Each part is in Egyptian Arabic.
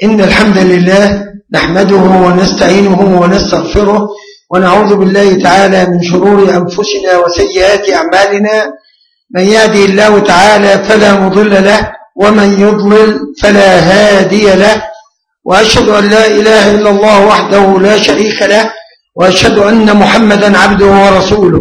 إن الحمد لله نحمده ونستعينه ونستغفره ونعوذ بالله تعالى من شرور أنفسنا وسيئات أعمالنا من يهدي الله تعالى فلا مضل له ومن يضلل فلا هادي له وأشهد أن لا إله إلا الله وحده لا شريك له وأشهد أن محمدا عبده ورسوله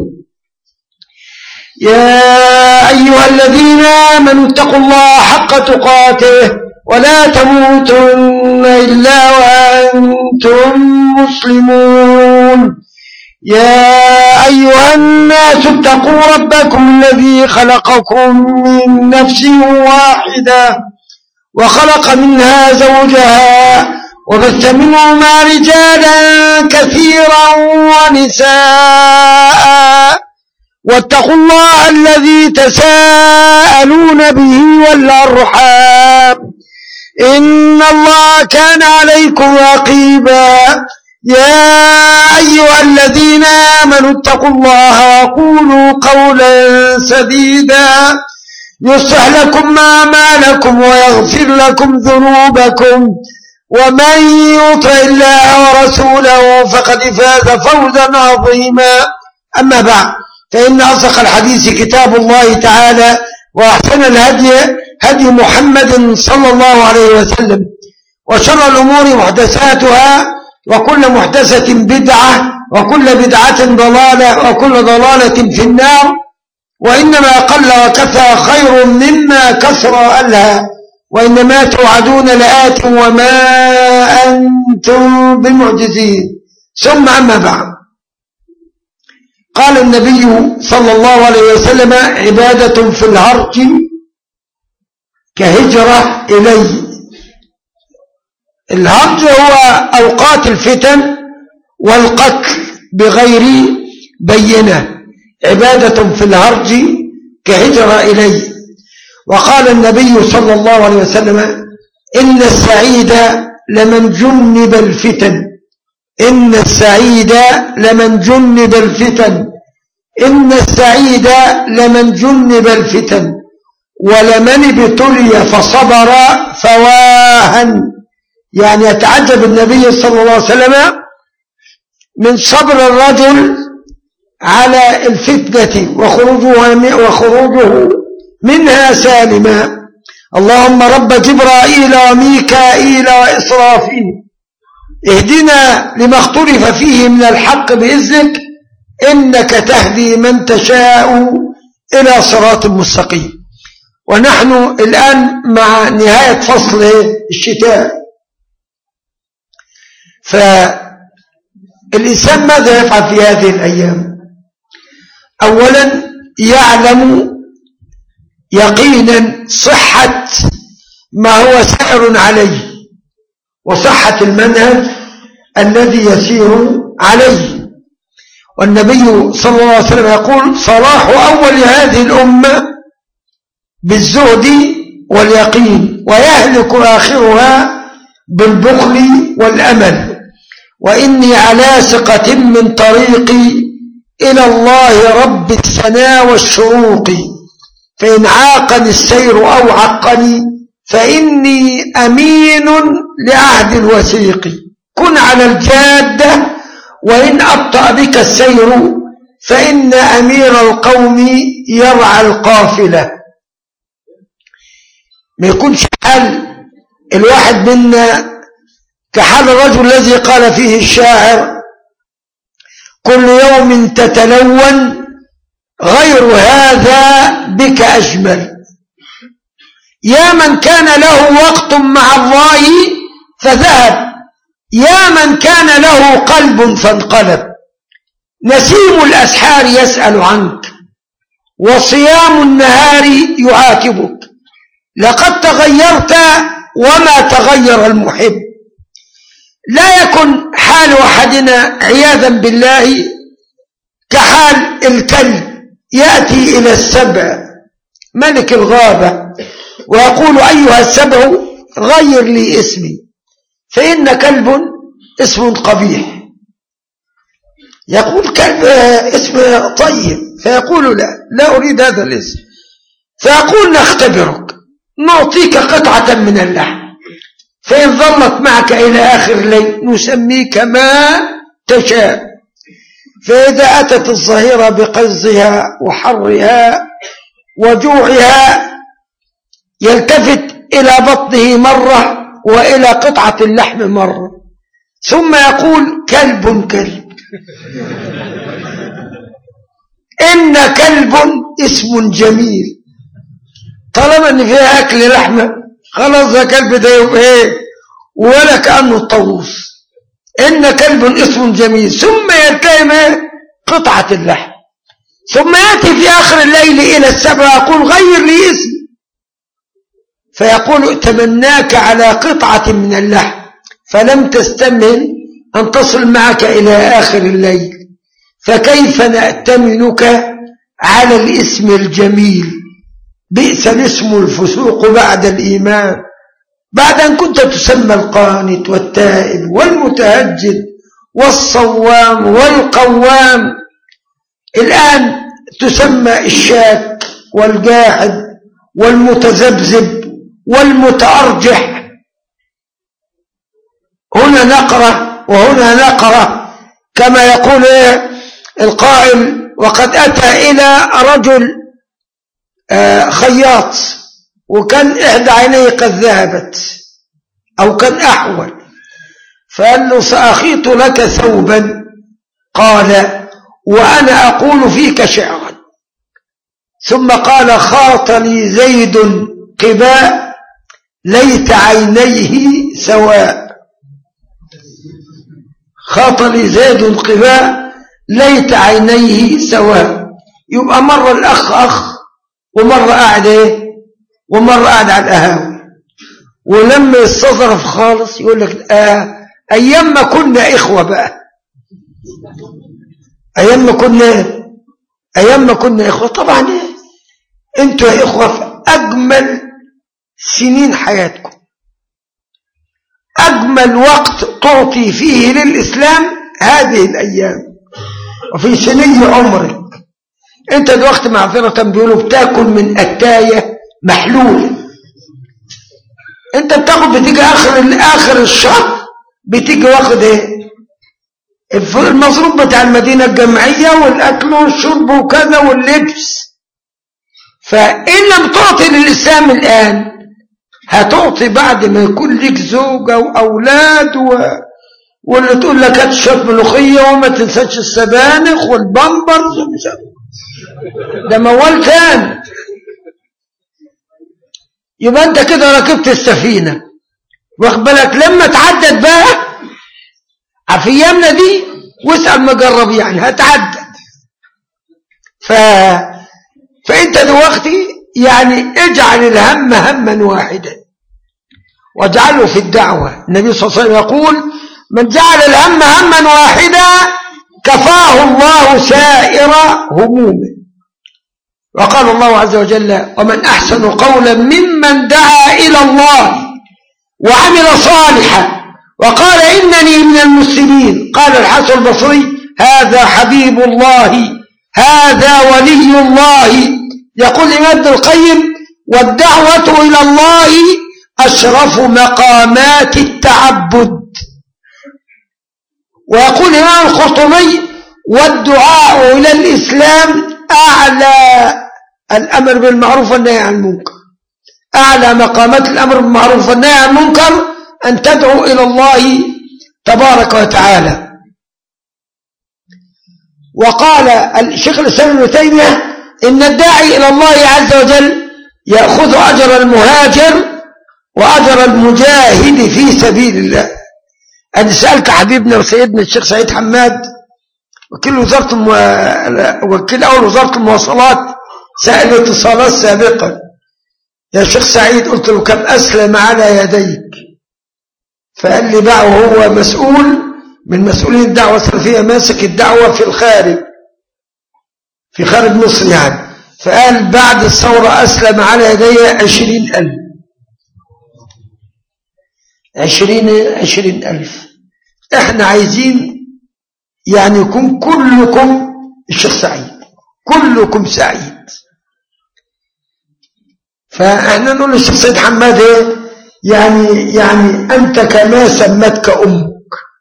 يا أيها الذين آمنوا اتقوا الله حق تقاته ولا تموتن إلا وأنتم مسلمون يا أيها الناس اتقوا ربكم الذي خلقكم من نفس واحدة وخلق منها زوجها وبث منهما رجالا كثيرا ونساء واتقوا الله الذي تساءلون به والأرحام إن الله كان عليكم رقيبا يا أيها الذين آمنوا اتقوا الله وقولوا قولا سديدا يصلح لكم أعمالكم ويغفر لكم ذنوبكم ومن يطع الله ورسوله فقد فاز فوزا عظيما أما بعد فإن أصدق الحديث كتاب الله تعالى وأحسن الهدي هدي محمد صلى الله عليه وسلم وشر الأمور محدثاتها وكل محدثة بدعة وكل بدعة ضلالة وكل ضلالة في النار وإنما قل وكفى خير مما كثر ألها وإنما توعدون لآت وما أنتم بمعجزين ثم أما بعد قال النبي صلى الله عليه وسلم عبادة في الهرج كهجرة إلي الهرج هو أوقات الفتن والقتل بغير بينة عبادة في الهرج كهجرة إلي وقال النبي صلى الله عليه وسلم إن السعيد لمن جنب الفتن إن السعيد لمن جنب الفتن إن السعيد لمن جنب الفتن ولمن ابتلي فصبر فواها يعني يتعجب النبي صلى الله عليه وسلم من صبر الرجل على الفتنة وخروجها وخروجه منها سالما اللهم رب جبرائيل وميكائيل وإسرافيل اهدنا لما اختلف فيه من الحق بإذنك إنك تهدي من تشاء إلى صراط مستقيم ونحن الآن مع نهاية فصل الشتاء فالإنسان ماذا يفعل في هذه الأيام أولا يعلم يقينا صحة ما هو سائر عليه وصحة المنهج الذي يسير عليه والنبي صلى الله عليه وسلم يقول صلاح أول هذه الأمة بالزهد واليقين ويهلك آخرها بالبخل والأمل وإني على ثقة من طريقي إلى الله رب الثناء والشروق فإن عاقني السير أو عقني فإني أمين لعهد الوثيق كن على الجادة وإن أبطأ بك السير فإن أمير القوم يرعى القافلة ما يكونش حال الواحد منا كحال الرجل الذي قال فيه الشاعر كل يوم تتلون غير هذا بك أجمل يا من كان له وقت مع الله فذهب يا من كان له قلب فانقلب نسيم الأسحار يسأل عنك وصيام النهار يعاتبك لقد تغيرت وما تغير المحب لا يكن حال أحدنا عياذا بالله كحال الكلب يأتي إلى السبع ملك الغابة ويقول أيها السبع غير لي اسمي فإن كلب اسم قبيح يقول كلب اسم طيب فيقول لا لا أريد هذا الاسم فيقول نختبرك نعطيك قطعة من اللحم فإن ظلت معك إلى آخر الليل نسميك ما تشاء فإذا أتت الظهيرة بقزها وحرها وجوعها يلتفت إلى بطنه مرة وإلى قطعة اللحم مرة ثم يقول كلب كلب إن كلب اسم جميل طالما ان فيها اكل لحمه خلاص ده كلب ده يبقى ايه ولا كانه الطاووس ان كلب اسم جميل ثم يلتئم ايه قطعه اللحم ثم ياتي في اخر الليل الى السبع يقول غير لي اسمي فيقول اتمناك على قطعه من اللحم فلم تستمل ان تصل معك الى اخر الليل فكيف نأتمنك على الاسم الجميل بئس الاسم الفسوق بعد الإيمان بعد أن كنت تسمى القانت والتائب والمتهجد والصوام والقوام الآن تسمى الشاك والجاحد والمتذبذب والمتأرجح هنا نقرأ وهنا نقرأ كما يقول القائل وقد أتى إلى رجل آه، خياط وكان إحدى عينيه قد ذهبت أو كان أحول فقال له سأخيط لك ثوبا قال وأنا أقول فيك شعرا ثم قال خاط لي زيد قباء ليت عينيه سواء خاط لي زيد قباء ليت عينيه سواء يبقى مر الأخ أخ ومرة قاعد ايه ومرة قاعد على القهاوي ولما يستظرف خالص يقول لك آه ايام ما كنا اخوة بقى ايام ما كنا ايام ما كنا اخوة طبعا ايه انتوا يا اخوة في اجمل سنين حياتكم اجمل وقت تعطي فيه للاسلام هذه الايام وفي سني عمرك انت دلوقتي معذرة بيقولوا بتاكل من أتاية محلولة انت بتاخد بتيجي اخر اخر الشهر بتيجي واخد ايه المصروف بتاع المدينة الجمعية والاكل والشرب وكذا واللبس فإن لم تعطي للإسلام الآن هتعطي بعد ما يكون لك زوجة وأولاد و... واللي تقول لك هات ملوخية وما تنساش السبانخ والبامبرز ومش ده موال تاني يبقى انت كده ركبت السفينة واخد بالك لما تعدد بقى في ايامنا دي واسأل مجرب يعني هتعدد ف... فانت دلوقتي يعني اجعل الهم هما واحدا واجعله في الدعوة النبي صلى الله عليه وسلم يقول من جعل الهم هما واحدا كفاه الله سائر همومه وقال الله عز وجل ومن أحسن قولا ممن دعا إلى الله وعمل صالحا وقال إنني من المسلمين قال الحسن البصري هذا حبيب الله هذا ولي الله يقول إمام ابن القيم والدعوة إلى الله أشرف مقامات التعبد ويقول إمام الخرطمي والدعاء إلى الإسلام أعلى الأمر بالمعروف والنهي عن المنكر أعلى مقامات الأمر بالمعروف والنهي عن المنكر أن تدعو إلى الله تبارك وتعالى وقال الشيخ الإسلام ابن تيمية إن الداعي إلى الله عز وجل يأخذ أجر المهاجر وأجر المجاهد في سبيل الله أنا سألت حبيبنا وسيدنا الشيخ سعيد حماد وكيل وزارة المو... وكيل أول وزارة المواصلات سأل اتصالات سابقا يا شيخ سعيد قلت له كم أسلم على يديك فقال لي بقى وهو مسؤول من مسؤولين الدعوة السلفية ماسك الدعوة في الخارج في خارج مصر يعني فقال بعد الثورة أسلم على يدي عشرين ألف عشرين عشرين ألف احنا عايزين يعني يكون كلكم الشيخ سعيد كلكم سعيد فاحنا نقول للشيخ سيد حماد ايه يعني يعني أنت كما سمتك أمك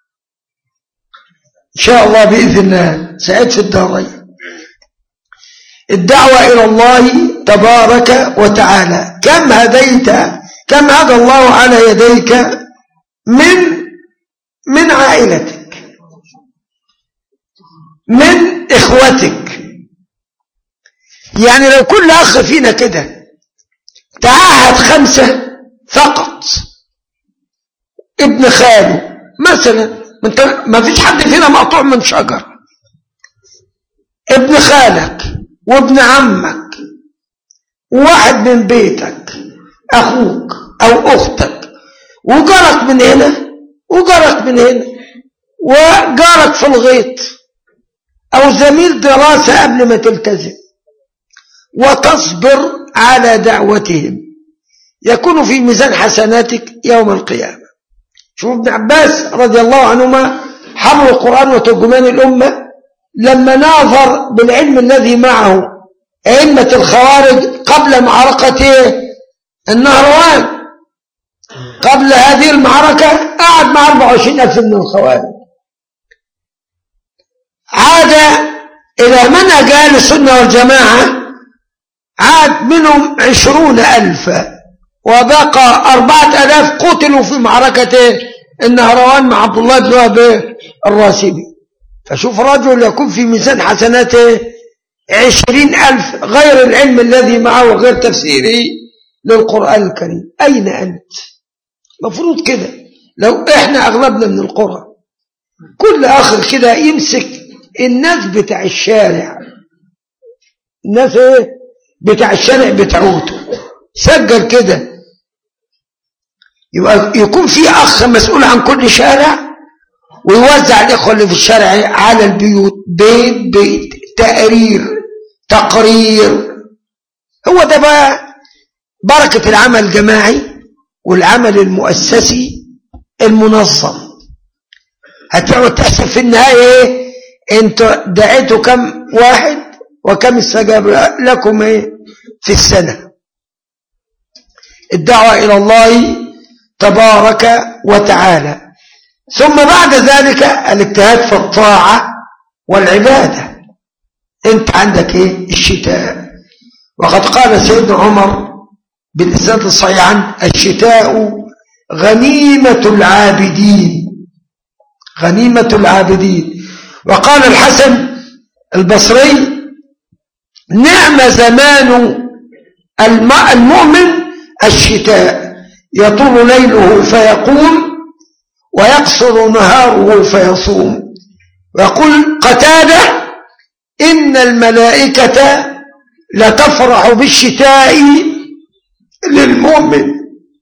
إن شاء الله بإذن الله سعيد في الدارين الدعوة إلى الله تبارك وتعالى كم هديت كم هدى الله على يديك من من عائلتك من إخوتك يعني لو كل أخ فينا كده تعاهد خمسة فقط ابن خاله مثلا ما فيش حد فينا مقطوع من شجر ابن خالك وابن عمك واحد من بيتك أخوك أو أختك وجارك من هنا وجارك من هنا وجارك في الغيط أو زميل دراسة قبل ما تلتزم وتصبر على دعوتهم يكون في ميزان حسناتك يوم القيامة شوف ابن عباس رضي الله عنهما حمل القرآن وترجمان الأمة لما ناظر بالعلم الذي معه أئمة الخوارج قبل معركة النهروان قبل هذه المعركة قعد مع 24 ألف من الخوارج عاد إلى منهج أهل السنة والجماعة عاد منهم عشرون ألفا وبقى أربعة ألاف قتلوا في معركة النهروان مع عبد الله بن وهب الراسبي فشوف رجل يكون في ميزان حسناته عشرين ألف غير العلم الذي معه وغير تفسيره للقرآن الكريم أين أنت مفروض كده لو إحنا أغلبنا من القرى كل آخر كده يمسك الناس بتاع الشارع الناس ايه بتاع الشارع بتاعوته سجل كده يبقى يكون في أخ مسؤول عن كل شارع ويوزع الإخوة اللي في الشارع على البيوت بيت بيت تقرير تقرير هو ده بقى بركة العمل الجماعي والعمل المؤسسي المنظم هتقعد تحسب في النهاية ايه انت دعيتوا كم واحد وكم استجاب لكم ايه في السنة الدعوة إلى الله تبارك وتعالى ثم بعد ذلك الاجتهاد في الطاعة والعبادة انت عندك ايه الشتاء وقد قال سيدنا عمر بالإسناد الصحيح عنه الشتاء غنيمة العابدين غنيمة العابدين وقال الحسن البصري نعم زمان المؤمن الشتاء يطول ليله فيقوم ويقصر نهاره فيصوم ويقول قتاده إن الملائكة لتفرح بالشتاء للمؤمن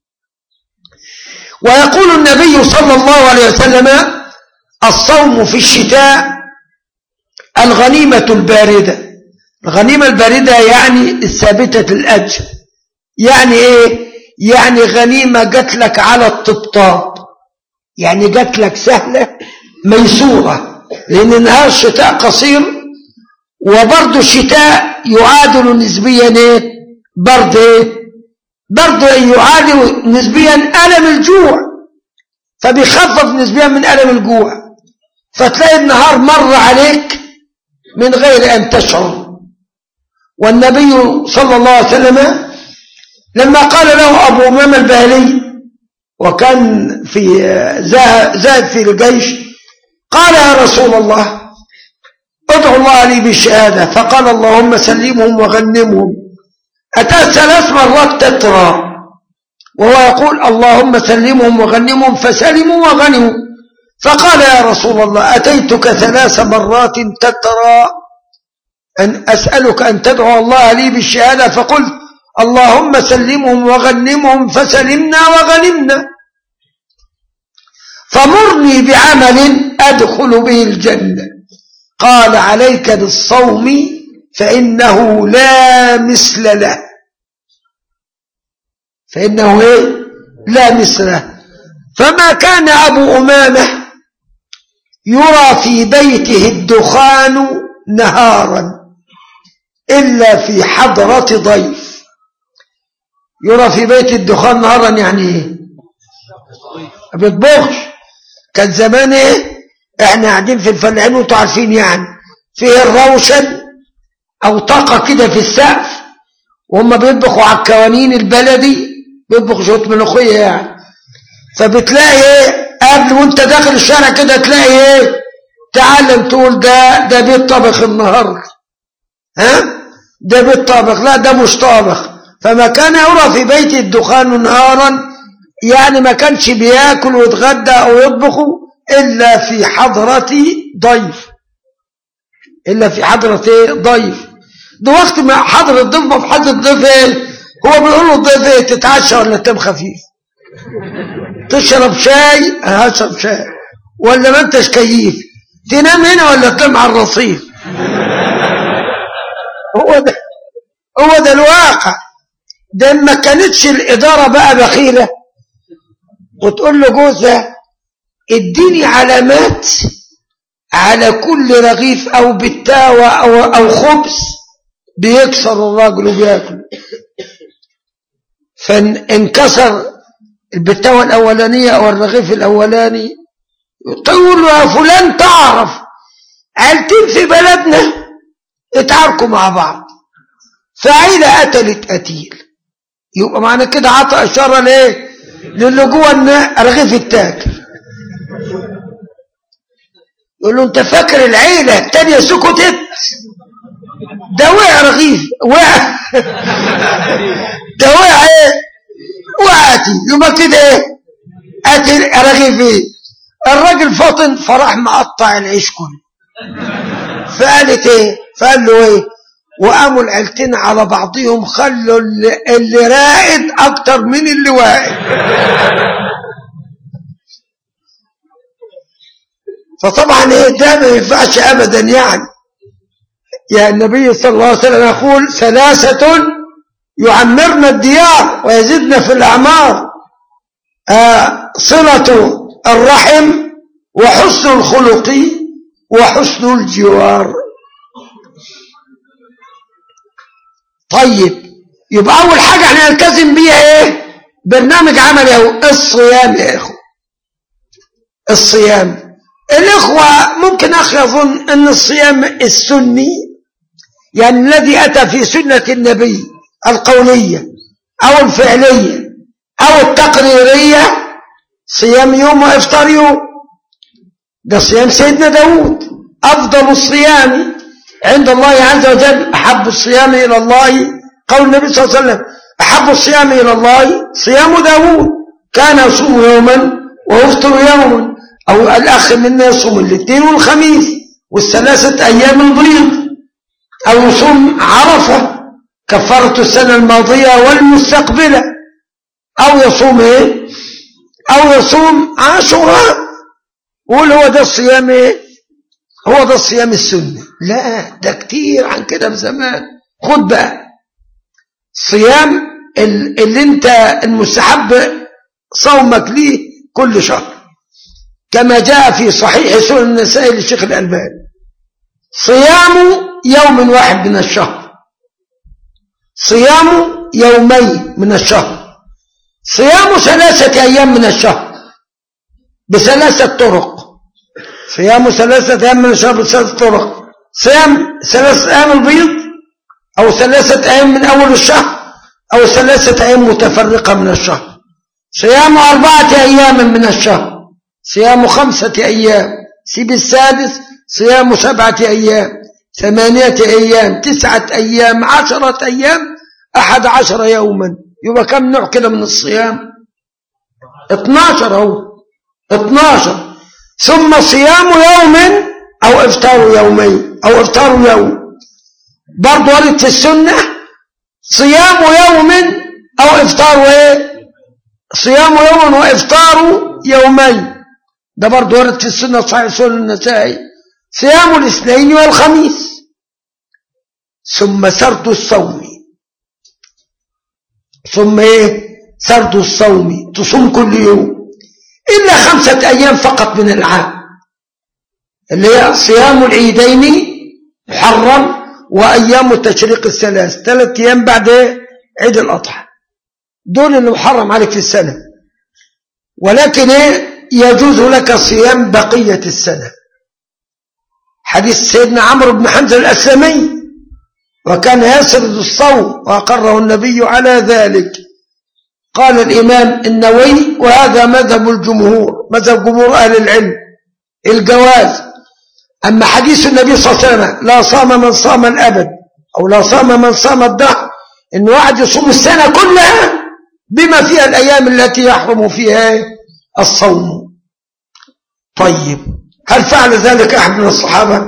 ويقول النبي صلى الله عليه وسلم الصوم في الشتاء الغنيمة الباردة الغنيمة الباردة يعني الثابتة الأجر يعني إيه يعني غنيمة جات لك على الطبطاب يعني جات لك سهلة ميسورة لأن نهار الشتاء قصير وبرضه الشتاء يعادل نسبيا ايه برد ايه برضه يعادل نسبيا ألم الجوع فبيخفف نسبيا من ألم الجوع فتلاقي النهار مر عليك من غير أن تشعر والنبي صلى الله عليه وسلم لما قال له أبو أمام البهلي وكان في ذهب في الجيش قال يا رسول الله ادعو الله لي بالشهادة فقال اللهم سلمهم وغنمهم أتى ثلاث مرات تترى وهو يقول اللهم سلمهم وغنمهم فسلموا وغنموا فقال يا رسول الله أتيتك ثلاث مرات تترى أن أسألك أن تدعو الله لي بالشهادة فقلت اللهم سلمهم وغنمهم فسلمنا وغنمنا فمرني بعمل أدخل به الجنة قال عليك بالصوم فإنه لا مثل له فإنه إيه؟ لا مثل له فما كان أبو أمامة يرى في بيته الدخان نهارا إلا في حضرة ضيف يرى في بيت الدخان نهارا يعني إيه ما بيطبخش كان زمان ايه احنا قاعدين في الفلاحين وانتوا عارفين يعني فيه الروشن او طاقه كده في السقف وهم بيطبخوا على الكوانين البلدي بيطبخوا شويه ملوخيه يعني فبتلاقي ايه قبل وانت داخل الشارع كده تلاقي ايه تعلم تقول ده ده بيت طبخ النهارده ها ده بيت طابخ لا ده مش طابخ فما كان يرى في بيت الدخان نهارا يعني ما كانش بياكل ويتغدى او يطبخ الا في حضرة ضيف الا في حضرة ضيف ده وقت ما حضر الضيف ما في حضرة الضيف ايه هو بيقول له الضيف ايه تتعشى ولا تنام خفيف تشرب شاي انا هشرب شاي ولا ما انتش كيف تنام هنا ولا تنام على الرصيف هو ده هو ده الواقع ده ما كانتش الإدارة بقى بخيلة وتقول له جوزها اديني علامات على كل رغيف أو بتاوة أو, أو خبز بيكسر الراجل وبياكل فانكسر البتاوة الأولانية أو الرغيف الأولاني تقول له يا فلان تعرف عيلتين في بلدنا اتعاركوا مع بعض فعيلة قتلت قتيل يبقى معنى كده عطى إشارة ليه للي جوه رغيف التاكل يقول له انت فاكر العيلة التانية سكتت ده وقع رغيف وقع ده وقع ايه وقعتي يبقى كده ايه قتل رغيف ايه الراجل فاطن فراح مقطع العيش كله فقالت ايه فقال له ايه وقاموا العيلتين على بعضهم خلوا اللي, اللي رائد اكتر من اللي واقد فطبعا ايه ده ما ينفعش ابدا يعني يا النبي صلى الله عليه وسلم يقول ثلاثة يعمرن الديار ويزدن في الأعمار آه صلة الرحم وحسن الخلق وحسن الجوار طيب يبقى أول حاجة احنا نلتزم بيها ايه برنامج عملي اهو الصيام يا اخوة الصيام الإخوة ممكن أخ يظن أن الصيام السني يعني الذي أتى في سنة النبي القولية أو الفعلية أو التقريرية صيام يوم وإفطار يوم ده صيام سيدنا داود أفضل الصيام عند الله عز وجل أحب الصيام إلى الله قول النبي صلى الله عليه وسلم أحب الصيام إلى الله صيام داود كان يصوم يوما ويفطر يوما أو الأخ منا يصوم الاثنين والخميس والثلاثة أيام البيض أو يصوم عرفة كفارة السنة الماضية والمستقبلة أو يصوم إيه أو يصوم عاشوراء قول هو ده الصيام إيه هو ده الصيام السنة لا ده كتير عن كده بزمان خد بقى صيام اللي انت المستحب صومك ليه كل شهر كما جاء في صحيح سنن النسائي للشيخ الألباني صيام يوم واحد من الشهر صيام يومين من الشهر صيام ثلاثة أيام من الشهر بثلاثة طرق صيام ثلاثة أيام من الشهر بثلاثة طرق صيام ثلاثة أيام البيض أو ثلاثة أيام من أول الشهر أو ثلاثة أيام متفرقة من الشهر صيام أربعة أيام من الشهر صيام خمسة أيام سيب السادس صيام سبعة أيام ثمانية أيام تسعة أيام عشرة أيام أحد عشر يوما يبقى كم نوع كده من الصيام 12 أهو 12 ثم صيام يوم أو إفطار يومين أو إفطار يوم برضو ورد في السنة صيام يوم أو إفطار إيه صيام يوم وإفطار يومين ده برضو ورد في السنة صحيح سنة النسائي صيام الاثنين والخميس ثم سرد الصوم ثم ايه سرد الصوم تصوم كل يوم إلا خمسة أيام فقط من العام اللي هي صيام العيدين محرم وأيام التشريق الثلاث ثلاث أيام بعد عيد الأضحى دول اللي محرم عليك في السنة ولكن يجوز لك صيام بقية السنة حديث سيدنا عمرو بن حمزة الأسلمي وكان يسرد الصوم وأقره النبي على ذلك قال الإمام النووي وهذا مذهب الجمهور مذهب جمهور أهل العلم الجواز أما حديث النبي صلى الله عليه وسلم لا صام من صام الأبد أو لا صام من صام الدهر إن واحد يصوم السنة كلها بما فيها الأيام التي يحرم فيها الصوم طيب هل فعل ذلك أحد من الصحابة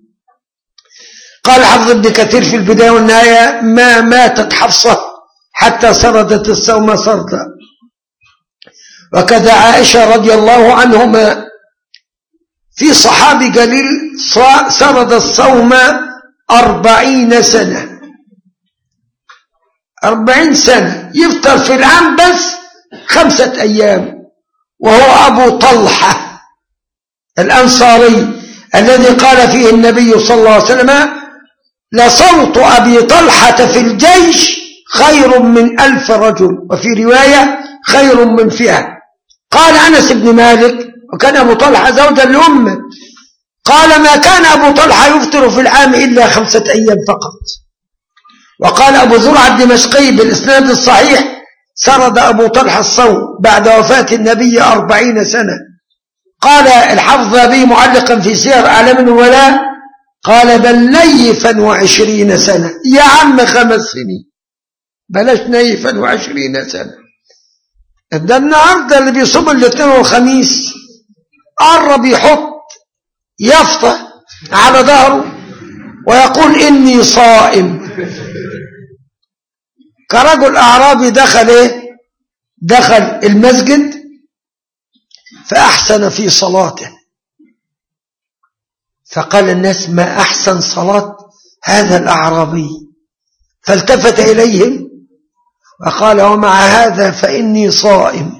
قال حفظ ابن كثير في البداية والنهاية ما ماتت حفصة حتى سردت الصوم سردا وكذا عائشة رضي الله عنهما في صحابي قليل سرد الصوم أربعين سنة أربعين سنة يفطر في العام بس خمسة أيام وهو أبو طلحة الأنصاري الذي قال فيه النبي صلى الله عليه وسلم لصوت أبي طلحة في الجيش خير من ألف رجل وفي رواية خير من فئة قال أنس بن مالك وكان أبو طلحة زوجا لأمه قال ما كان أبو طلحة يفطر في العام إلا خمسة أيام فقط وقال أبو زرع الدمشقي بالإسناد الصحيح سرد أبو طلحة الصوم بعد وفاة النبي أربعين سنة قال الحفظ به معلقا في سير أعلام الولاء قال بل نيفا وعشرين سنة يا عم خمس سنين بلاش نيفا وعشرين سنة ده النهاردة اللي بيصوم الاثنين والخميس قرب يحط يفطر على ظهره ويقول إني صائم كرجل أعرابي دخل إيه دخل المسجد فأحسن في صلاته فقال الناس ما أحسن صلاة هذا الأعرابي فالتفت إليهم وقال ومع هذا فإني صائم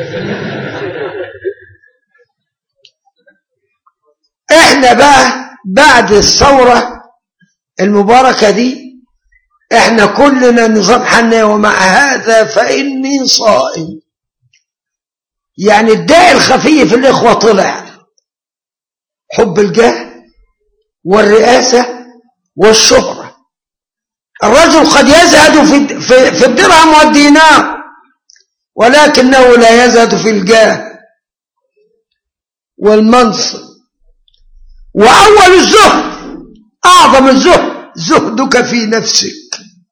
احنا بقى بعد الثورة المباركة دي احنا كلنا نظام حنا ومع هذا فإني صائم يعني الداء الخفي في الإخوة طلع حب الجاه والرئاسة والشهرة الرجل قد يزهد في, في, في الدرهم والدينار ولكنه لا يزهد في الجاه والمنصب وأول الزهد أعظم الزهد زهدك في نفسك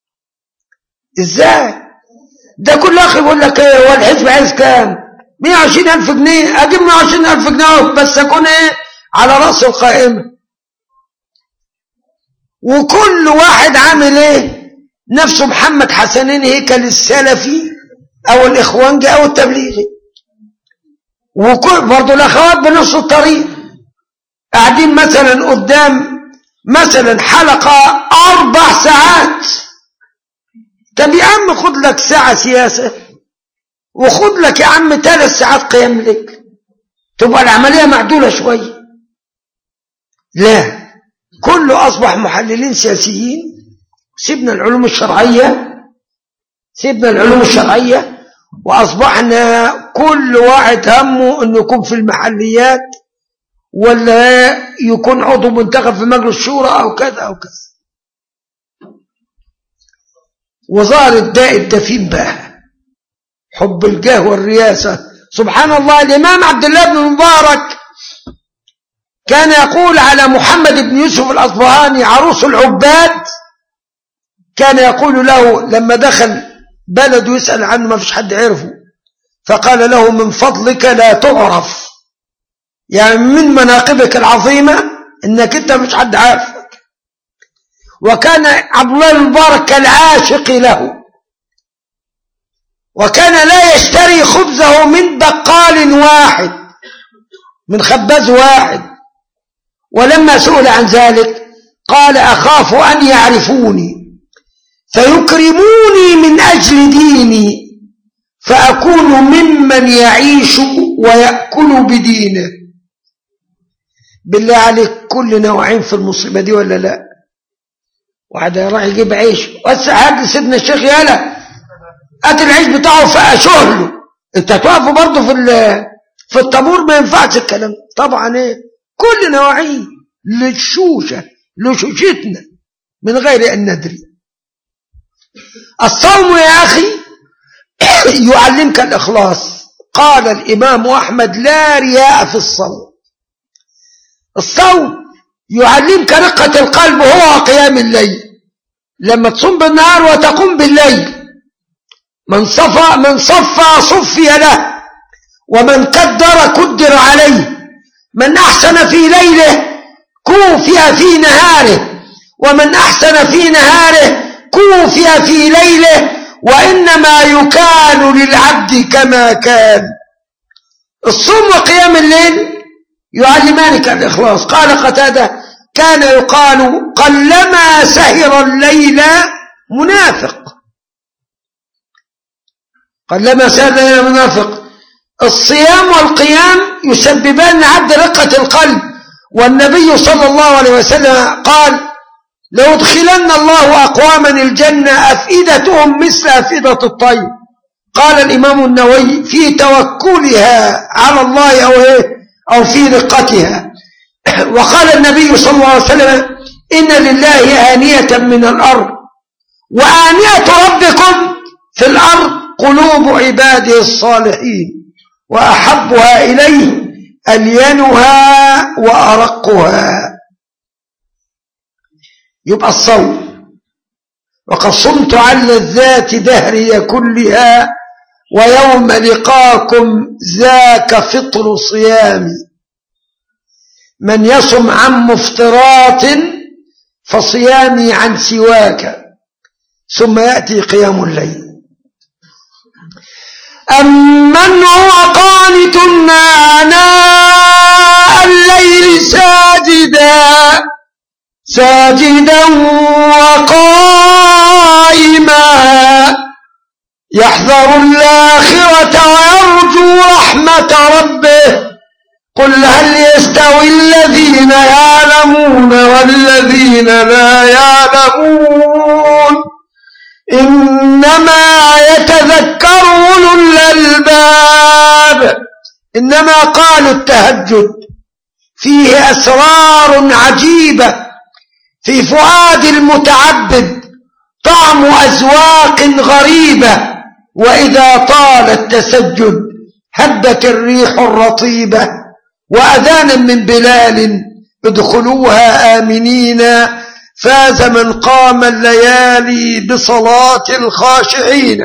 ازاي ده كل اخي يقول لك ايه هو الحزب عايز كام 120 الف جنيه اجيب 120 الف جنيه بس اكون ايه على راس القائمه وكل واحد عامل ايه نفسه محمد حسنين هيكل السلفي او الاخوانجي او التبليغي وكل برضه الاخوات بنفس الطريق قاعدين مثلا قدام مثلا حلقة أربع ساعات طب يا عم خد لك ساعة سياسة وخد لك يا عم ثلاث ساعات قيام لك تبقى العملية معدولة شوية لا كله أصبح محللين سياسيين سيبنا العلوم الشرعية سيبنا العلوم الشرعية وأصبحنا كل واحد همه أنه يكون في المحليات ولا يكون عضو منتخب في مجلس الشورى أو كذا أو كذا وظهر الداء الدفين بقى حب الجاه والرياسة سبحان الله الإمام عبد الله بن مبارك كان يقول على محمد بن يوسف الأصبهاني عروس العباد كان يقول له لما دخل بلد يسأل عنه ما فيش حد عرفه فقال له من فضلك لا تعرف يعني من مناقبك العظيمة انك انت مش حد عارفك وكان عبد الله المبارك كالعاشق له وكان لا يشتري خبزه من بقال واحد من خباز واحد ولما سئل عن ذلك قال أخاف أن يعرفوني فيكرموني من أجل ديني فأكون ممن يعيش ويأكل بدينه بالله عليك كل نوعين في المصيبة دي ولا لا واحد راح يجيب عيش بس هات سيدنا الشيخ يالا هات العيش بتاعه فأشوه له انت تقف برضه في في الطابور ما ينفعش الكلام طبعا ايه كل نواعيه للشوشة لشوشتنا من غير أن ندري الصوم يا أخي يعلمك الإخلاص قال الإمام أحمد لا رياء في الصوم الصوم يعلمك رقة القلب هو قيام الليل لما تصوم بالنهار وتقوم بالليل من صفى من صفى صفي له ومن قدر قدر عليه من أحسن في ليله كوفي في نهاره ومن أحسن في نهاره كوفي في ليله وإنما يكان للعبد كما كان الصوم وقيام الليل يعلمانك الإخلاص قال قتادة كان يقال قلما سهر الليل منافق قلما سهر الليل منافق الصيام والقيام يسببان عبد رقة القلب والنبي صلى الله عليه وسلم قال لو ادخلن الله أقواما الجنة أفئدتهم مثل أفئدة الطير قال الإمام النووي في توكلها على الله أو, إيه أو في رقتها وقال النبي صلى الله عليه وسلم إن لله آنية من الأرض وآنية ربكم في الأرض قلوب عباده الصالحين وأحبها إليه ألينها وأرقها يبقى الصوم وقد صمت على الذات دهري كلها ويوم لقاكم ذاك فطر صيامي من يصم عن مفطرات فصيامي عن سواك ثم يأتي قيام الليل أمن هو قانت آناء الليل ساجدا ساجدا وقائما يحذر الآخرة ويرجو رحمة ربه قل هل يستوي الذين يعلمون والذين لا يعلمون إنما يتذكر أولو الألباب إنما قالوا التهجد فيه أسرار عجيبة في فؤاد المتعبد طعم أزواق غريبة وإذا طال التسجد هبت الريح الرطيبة وأذانا من بلال ادخلوها آمنين فاز من قام الليالي بصلاة الخاشعين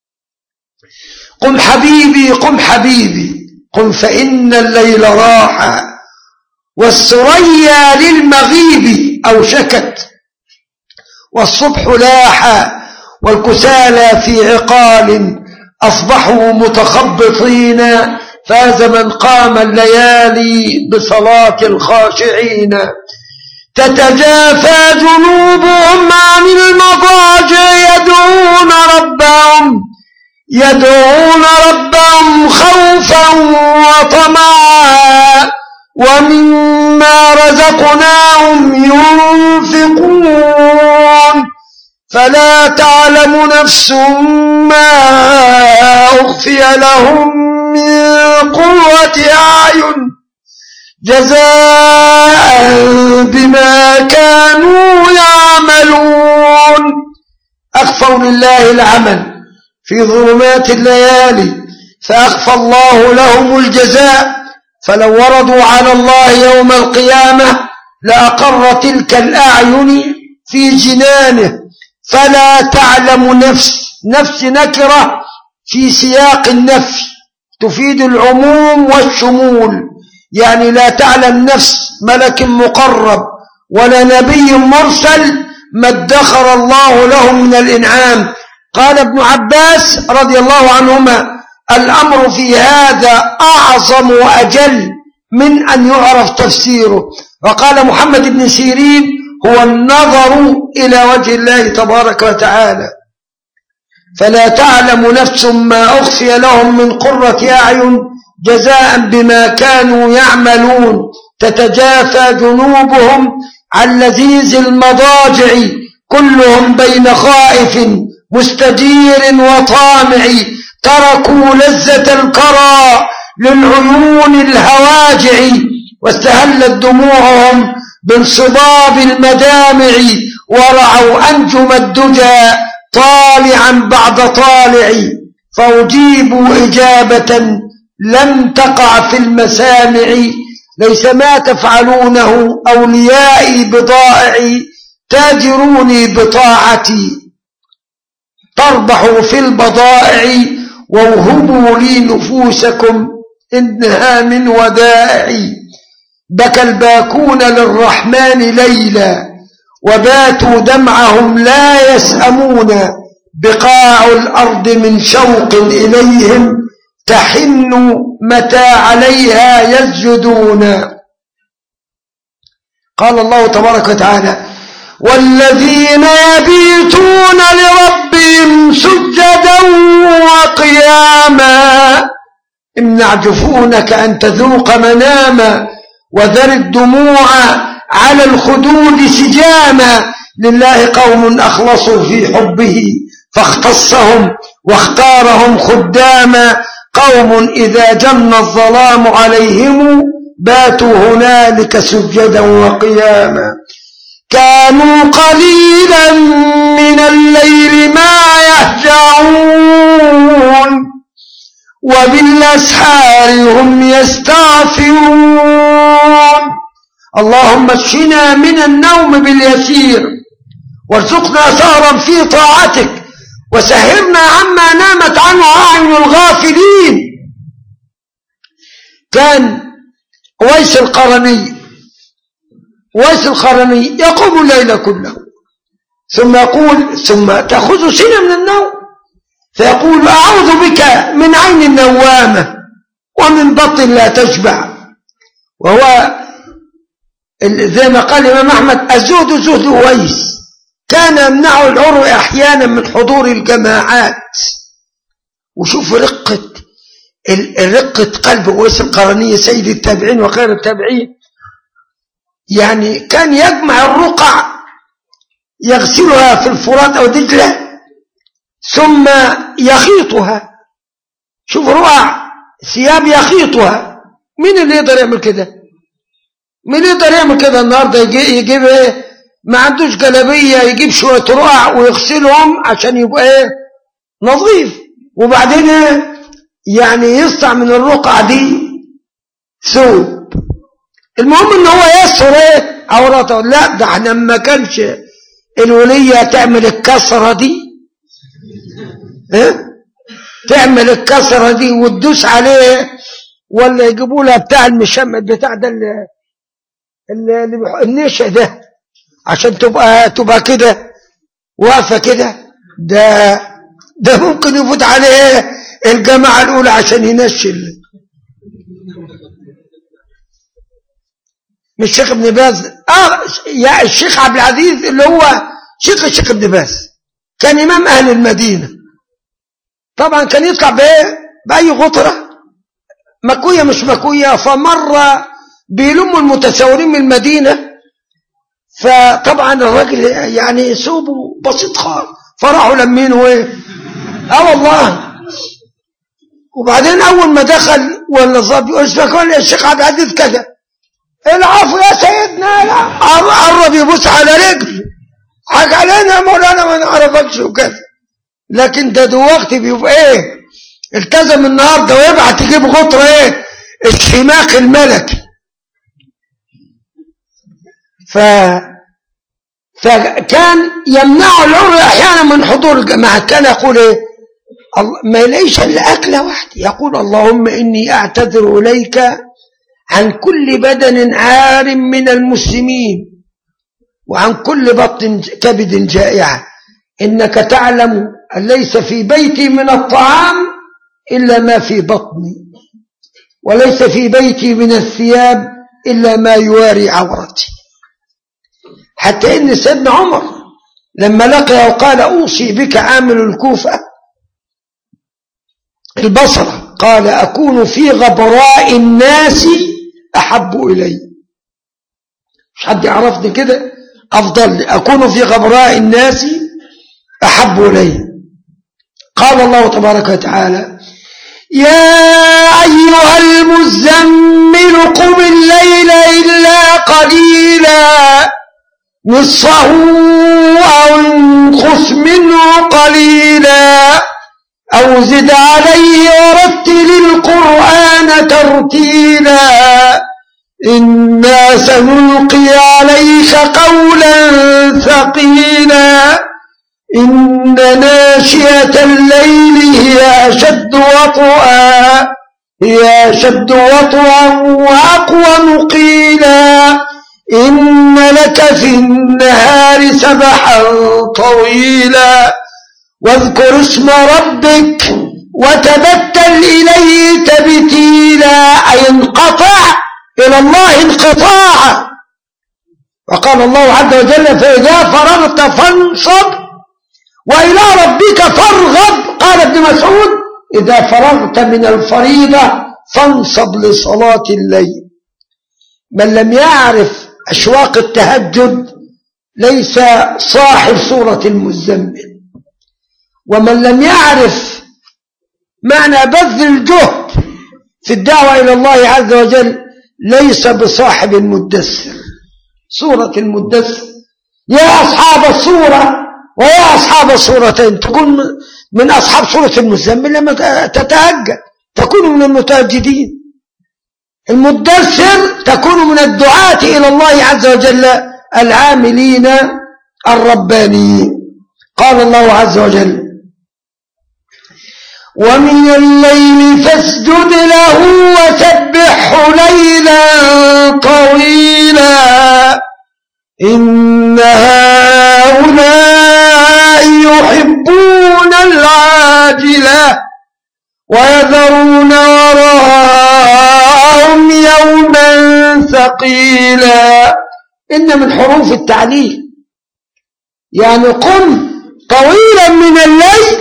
قم حبيبي قم حبيبي قم فإن الليل راح والسريا للمغيب أوشكت والصبح لاح والكسالى في عقال أصبحوا متخبطين فاز من قام الليالي بصلاة الخاشعين تتجافى جنوبهم عن المضاجع يدعون ربهم يدعون ربهم خوفا وطمعا ومما رزقناهم ينفقون فلا تعلم نفس ما أخفي لهم من قوة أعين جزاء بما كانوا يعملون أخفوا لله العمل في ظلمات الليالي فأخفى الله لهم الجزاء فلو وردوا على الله يوم القيامة لأقر تلك الأعين في جنانه فلا تعلم نفس نفس نكرة في سياق النفي تفيد العموم والشمول يعني لا تعلم نفس ملك مقرب ولا نبي مرسل ما ادخر الله له من الإنعام قال ابن عباس رضي الله عنهما الأمر في هذا أعظم وأجل من أن يعرف تفسيره وقال محمد بن سيرين هو النظر إلى وجه الله تبارك وتعالى فلا تعلم نفس ما أخفي لهم من قرة أعين جزاء بما كانوا يعملون تتجافى جنوبهم عن لذيذ المضاجع كلهم بين خائف مستجير وطامع تركوا لذة الكرى للعيون الهواجع واستهلت دموعهم بانصباب المدامع ورعوا أنجم الدجى طالعا بعد طالع فأجيبوا إجابة لم تقع في المسامع ليس ما تفعلونه أوليائي بضائعي تاجروني بطاعتي تربحوا في البضائع ووهبوا لي نفوسكم إنها من ودائعي بكى الباكون للرحمن ليلا وباتوا دمعهم لا يسأمون بقاع الأرض من شوق إليهم تحن متى عليها يسجدون قال الله تبارك وتعالى والذين يبيتون لربهم سجدا وقياما امنع جفونك أن تذوق مناما وذر الدموع على الخدود سجاما لله قوم أخلصوا في حبه فاختصهم واختارهم خداما قوم إذا جن الظلام عليهم باتوا هنالك سجدا وقياما كانوا قليلا من الليل ما يهجعون وبالأسحار هم يستغفرون اللهم اشفنا من النوم باليسير وارزقنا سهرا في طاعتك وسهرنا عما نامت عنه أعين الغافلين كان ويس القرني ويس القرني يقوم الليل كله ثم يقول ثم تأخذ سنة من النوم فيقول أعوذ بك من عين النوامة ومن بطن لا تشبع وهو زي ما قال الإمام أحمد الزهد زهد ويس كان يمنعه العرو أحيانا من حضور الجماعات وشوف رقة رقة قلب ويس القرنية سيد التابعين وخير التابعين يعني كان يجمع الرقع يغسلها في الفرات أو دجلة ثم يخيطها شوف رقع ثياب يخيطها مين اللي يقدر يعمل كده مين يقدر يعمل كده النهارده يجيب ايه ما عندوش جلبية يجيب شوية رقع ويغسلهم عشان يبقى ايه نظيف وبعدين ايه يعني يصنع من الرقع دي ثوب المهم ان هو يسر ايه عورته لا ده احنا ما كانش الولية تعمل الكسرة دي ايه تعمل الكسرة دي وتدوس عليه ولا يجيبوا لها بتاع المشمت بتاع ده اللي النشا ده عشان تبقى تبقى كده واقفه كده ده ده ممكن يفوت عليه الجماعه الاولى عشان ينشل مش الشيخ ابن باز اه يا الشيخ عبد العزيز اللي هو شيخ الشيخ ابن باز كان امام اهل المدينه طبعا كان يطلع بايه باي غطره مكويه مش مكويه فمر بيلموا المتساورين من المدينه فطبعا الراجل يعني ثوبه بسيط خالص فراحوا لمينه ايه اه والله وبعدين اول ما دخل ولا الظابط يقول اسمك ولا الشيخ عبد العزيز كذا العفو يا سيدنا لا قرب يبص على رجل حاج علينا يا مولانا ما نعرفكش وكذا لكن ده دلوقتي بيبقى ايه التزم النهارده ويبعت يجيب غطره ايه الشماخ الملكي ف فكان يمنع العري احيانا من حضور الجماعه كان يقول ايه ما يلاقيش الا اكله واحده يقول اللهم اني اعتذر اليك عن كل بدن عار من المسلمين وعن كل بطن كبد جائعه انك تعلم ان ليس في بيتي من الطعام الا ما في بطني وليس في بيتي من الثياب الا ما يواري عورتي حتى إن سيدنا عمر لما لقي وقال أوصي بك عامل الكوفة البصرة قال أكون في غبراء الناس أحب إلي مش حد يعرفني كده أفضل لي أكون في غبراء الناس أحب إلي قال الله تبارك وتعالى يا أيها المزمل قم الليل إلا قليلا نصفه أو انقص منه قليلا أو زد عليه ورتل القرآن ترتيلا إنا سنلقي عليك قولا ثقيلا إن ناشئة الليل هي أشد وطئا هي أشد وطئا وأقوم قيلا إن لك في النهار سبحا طويلا واذكر اسم ربك وتبتل إليه تبتيلا أي انقطع إلى الله انقطاعا وقال الله عز وجل فإذا فرغت فانصب وإلى ربك فارغب قال ابن مسعود إذا فرغت من الفريضة فانصب لصلاة الليل من لم يعرف أشواق التهجد ليس صاحب صورة المزمل ومن لم يعرف معنى بذل الجهد في الدعوة إلى الله عز وجل ليس بصاحب المدثر صورة المدثر يا أصحاب الصورة ويا أصحاب الصورتين تكون من أصحاب صورة المزمل لما تتهجد تكون من المتهجدين المدثر تكون من الدعاة إلى الله عز وجل العاملين الربانيين قال الله عز وجل ومن الليل فاسجد له وسبحه ليلا طويلا إن هؤلاء يحبون العاجلة ويذرون وراءهم يوما ثقيلا إن من حروف التعليل يعني قم طويلا من الليل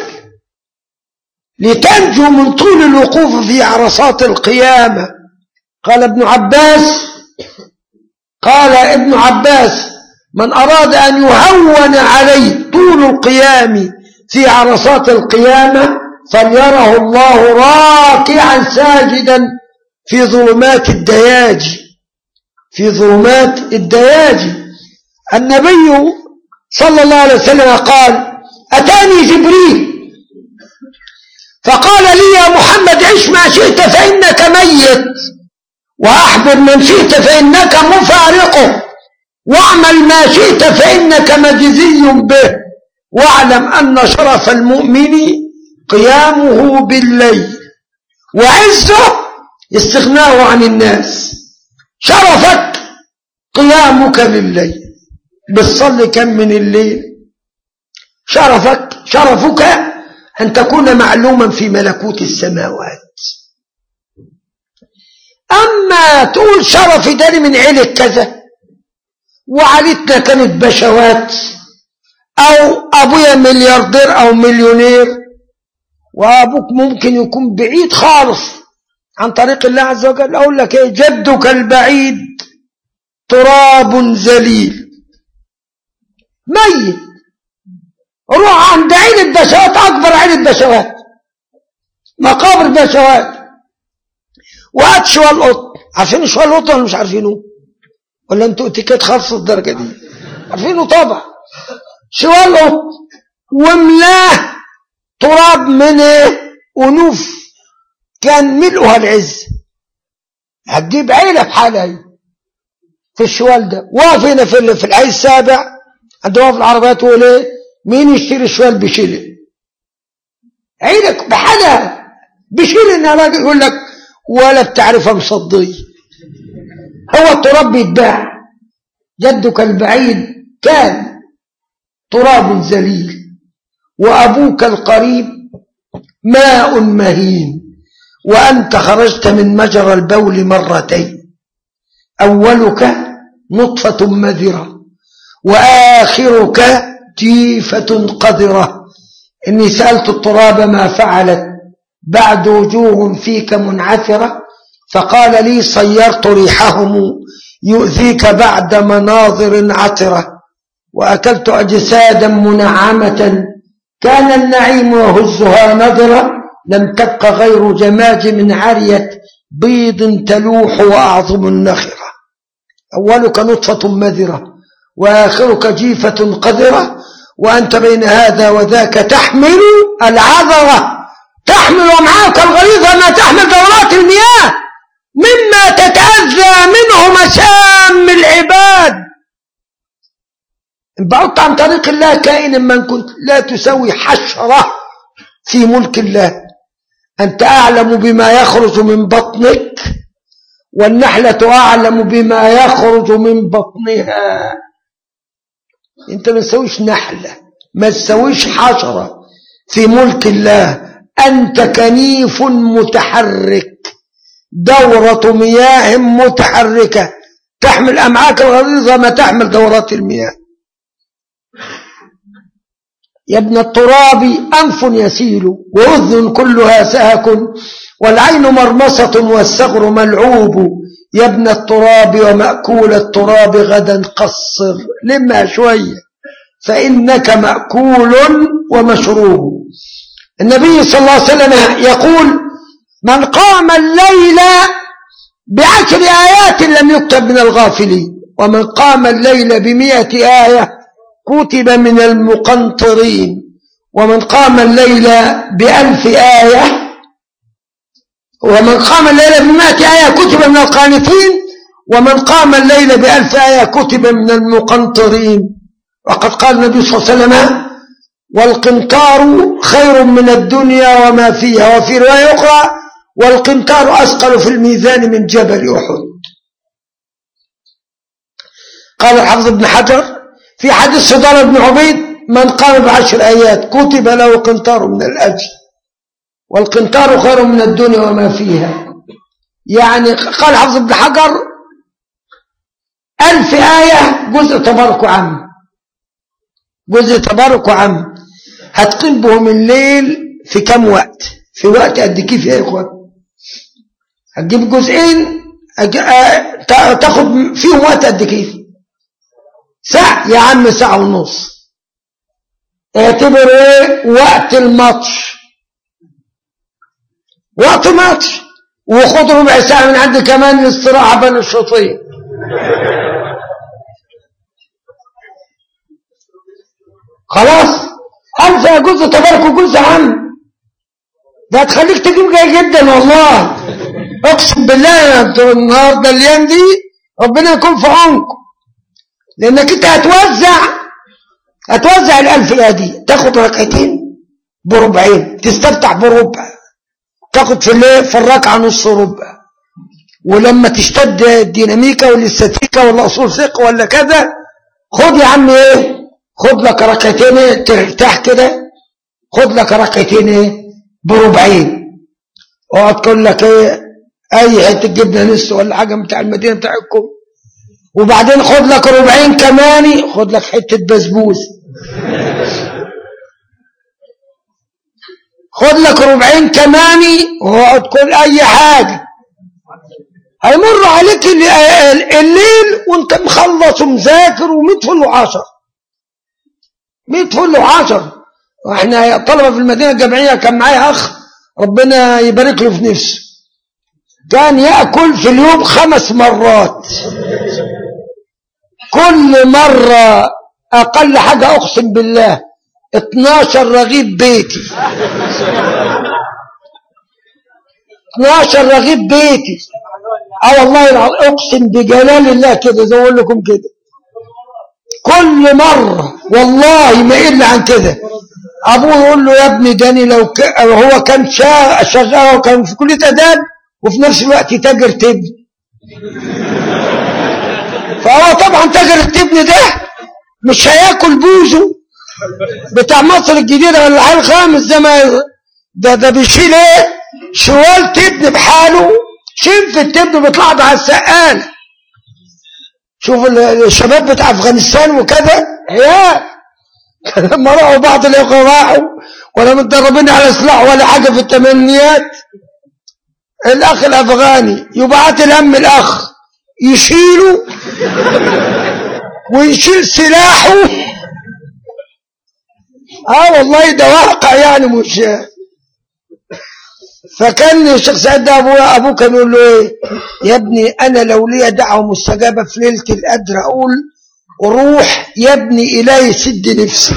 لتنجو من طول الوقوف في عرصات القيامة قال ابن عباس قال ابن عباس من أراد أن يهون عليه طول القيام في عرصات القيامة فليره الله راكعا ساجدا في ظلمات الدياج في ظلمات الدياج النبي صلى الله عليه وسلم قال أتاني جبريل فقال لي يا محمد عش ما شئت فإنك ميت وأحبب من شئت فإنك مفارقه واعمل ما شئت فإنك مجزي به واعلم أن شرف المؤمن قيامه بالليل وعزه استغناه عن الناس شرفك قيامك بالليل بتصلي كم من الليل شرفك شرفك أن تكون معلوما في ملكوت السماوات أما تقول شرفي ده من عيلة كذا وعائلتنا كانت بشوات أو أبويا ملياردير أو مليونير وأبوك ممكن يكون بعيد خالص عن طريق الله عز وجل أقول لك إيه جدك البعيد تراب ذليل ميت روح عند عين البشوات أكبر عين البشوات مقابر بشوات وهات شوال القط عارفين شوال القط ولا مش عارفينه ولا انتوا اتيكيت خاصة الدرجة دي عارفينه طبعا شوال القط وملاه تراب من أنوف كان ملؤها العز هتجيب عيلة في حالها في الشوال ده واقف هنا في في الحي السابع عند واقف العربيات تقول ايه مين يشتري شوال بشيل عينك بحالها بشيل انها راجل يقول لك ولا بتعرفها مصدي هو التراب بيتباع جدك البعيد كان تراب ذليل وأبوك القريب ماء مهين وأنت خرجت من مجرى البول مرتين أولك نطفة مذرة وآخرك جيفة قذرة إني سألت التراب ما فعلت بعد وجوه فيك منعثرة فقال لي صيرت ريحهم يؤذيك بعد مناظر عطرة وأكلت أجسادا منعمة كان النعيم وهزها نظرة لم تبق غير جماجم عريت بيض تلوح وأعظم النخرة أولك نطفة مذرة وآخرك جيفة قذرة وأنت بين هذا وذاك تحمل العذرة تحمل معاك الغليظة ما تحمل دورات المياه مما تتأذى منه مسام العباد بعدت عن طريق الله كائن من كنت لا تسوي حشرة في ملك الله أنت أعلم بما يخرج من بطنك والنحلة أعلم بما يخرج من بطنها أنت ما تسويش نحلة ما تسويش حشرة في ملك الله أنت كنيف متحرك دورة مياه متحركة تحمل أمعاك الغليظة ما تحمل دورات المياه يا ابن التراب أنف يسيل وأذن كلها سهك والعين مرمصة والثغر ملعوب يا ابن التراب ومأكول التراب غدا قصر لما شوية فإنك مأكول ومشروب النبي صلى الله عليه وسلم يقول من قام الليل بعشر آيات لم يكتب من الغافلين ومن قام الليل بمئة آية كتب من المقنطرين ومن قام الليل بألف آية ومن قام الليل بمئة آية كتب من القانتين ومن قام الليل بألف آية كتب من المقنطرين وقد قال النبي صلى الله عليه وسلم والقنطار خير من الدنيا وما فيها وفي رواية أخرى والقنطار أثقل في الميزان من جبل أحد قال الحافظ ابن حجر في حديث صدار بن عبيد من قام بعشر آيات كتب له قنطار من الأجر والقنطار خير من الدنيا وما فيها يعني قال حافظ ابن حجر ألف آية جزء تبارك عام جزء تبارك عام هتقيم بهم الليل في كم وقت في وقت قد كيف يا إخوان هتجيب جزئين تاخد فيهم وقت قد كيف ساعة يا عم ساعة ونص اعتبر ايه وقت الماتش وقت ماتش وخد ربع ساعة من عندي كمان الاستراحة بين الشوطين خلاص هل فيها جزء تبارك وجزء عام ده هتخليك تجيب جاي جدا والله اقسم بالله النهارده الايام دي ربنا يكون في عونكم لانك انت هتوزع هتوزع الالف دي تاخد ركعتين بربعين تستفتح بربع تاخد في الليل في الركعه نص ربع ولما تشتد الديناميكا والاستاتيكا ولا اصول فقه ولا كذا خد يا عم ايه خد لك ركعتين ايه ترتاح كده خد لك ركعتين ايه بربعين اقعد تقول لك ايه اي حته جبنه لسه ولا حاجه بتاع المدينه بتاعتكم وبعدين خد لك ربعين كمان خد لك حته بسبوس خد لك ربعين كمان واقعد كل اي حاجه هيمر عليك الليل وانت مخلص ومذاكر و100 فل وعشر 100 فل وعشر واحنا طلبه في المدينه الجامعيه كان معايا اخ ربنا يبارك له في نفسه كان ياكل في اليوم خمس مرات كل مرة أقل حاجة أقسم بالله 12 رغيف بيتي 12 رغيف بيتي اه والله اقسم بجلال الله كده زي اقول لكم كده كل مرة والله ما يقل عن كده ابوه يقول له يا ابني داني لو ك... هو كان شغال وكان في كلية اداب وفي نفس الوقت تاجر تبن فهو طبعا تاجر التبن ده مش هياكل بوزه بتاع مصر الجديدة ولا العين خامس ده ما ده ده بيشيل ايه شوال تبن بحاله شنف التبن بيطلع على السقال شوف الشباب بتاع افغانستان وكذا يا لما راحوا بعض الاخوه راحوا ولا متدربين على سلاح ولا حاجه في الثمانينيات الاخ الافغاني يبعت الهم الاخ يشيله ويشيل سلاحه اه والله ده واقع يعني مش فكان الشيخ سعد ده ابوه ابوه كان يقول له ايه يا ابني انا لو لي دعوه مستجابه في ليله القدر اقول روح يا ابني الهي سد نفسي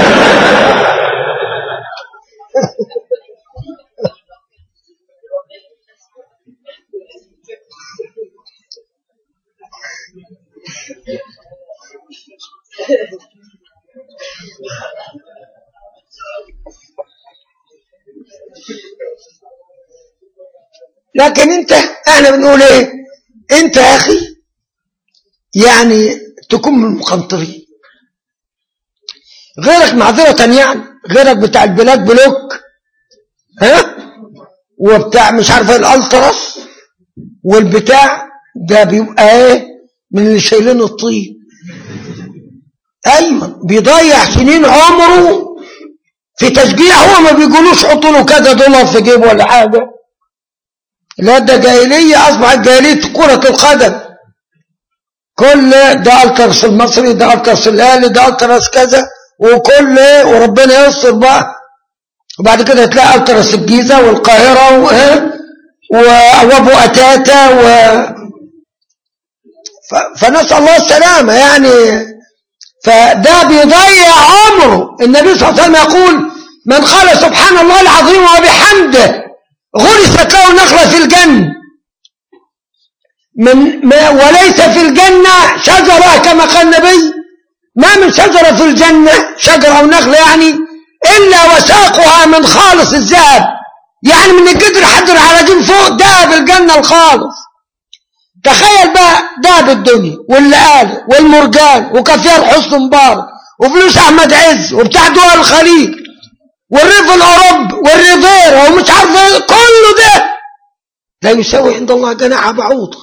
لكن انت احنا بنقول ايه انت يا اخي يعني تكون من المقنطرين غيرك معذرة يعني غيرك بتاع البلاك بلوك ها وبتاع مش عارف الالترس والبتاع ده بيبقى ايه من اللي شايلين الطين ايوه بيضيع سنين عمره في تشجيع هو ما بيقولوش حطوا له كذا دولار في جيبه ولا حاجه لا ده جاهليه اصبحت جاهليه كره القدم كل ده الترس المصري ده الترس الاهلي ده الترس كذا وكل وربنا يستر بقى وبعد كده تلاقي الترس الجيزه والقاهره وابو اتاتا و فنسال الله السلامه يعني فده بيضيع عمره النبي صلى الله عليه وسلم يقول من قال سبحان الله العظيم وبحمده غرست له نخلة في الجنة من ما وليس في الجنة شجرة كما قال النبي ما من شجرة في الجنة شجرة أو نخلة يعني إلا وساقها من خالص الذهب يعني من الجدر حجر على جيم فوق دهب الجنة الخالص تخيل بقى دهب الدنيا واللآل والمرجان وكافيار حسن مبارك وفلوس أحمد عز وبتاع دول الخليج والريف الأوروبي والريفيرا ومش عارف ايه كله ده لا يساوي عند الله جناح بعوضة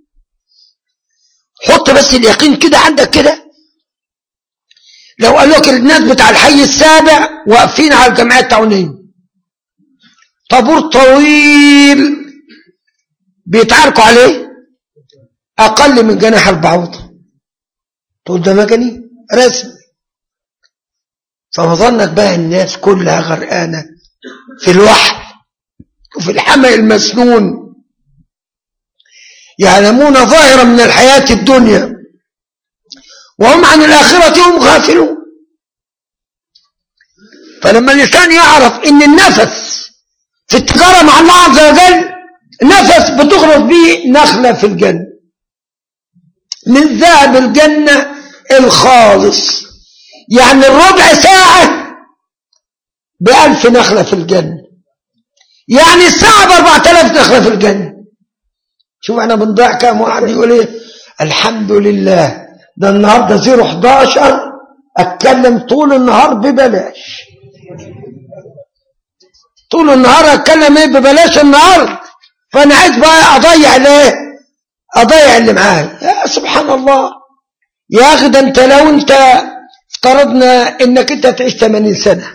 حط بس اليقين كده عندك كده لو قال لك الناس بتاع الحي السابع واقفين على الجمعية التعاونية طابور طويل بيتعاركوا عليه أقل من جناح البعوضة تقول ده مجني رسمي فما ظنك بقى الناس كلها غرقانة في الوحل وفي الحمى المسنون يعلمون ظاهرا من الحياة الدنيا وهم عن الآخرة هم غافلون فلما الإنسان يعرف إن النفس في التجارة مع الله عز وجل نفس بتغرس به نخلة في الجنة من ذهب الجنة الخالص يعني الربع ساعة بألف نخلة في الجنة يعني الساعة بأربعة آلاف نخلة في الجنة شوف احنا بنضيع كام واحد يقول ايه الحمد لله ده النهاردة زيرو 11 اتكلم طول النهار ببلاش طول النهار اتكلم ايه ببلاش النهار فانا عايز بقى اضيع ليه اضيع اللي معايا يا سبحان الله يا اخي ده انت لو انت افترضنا انك انت تعيش 80 سنة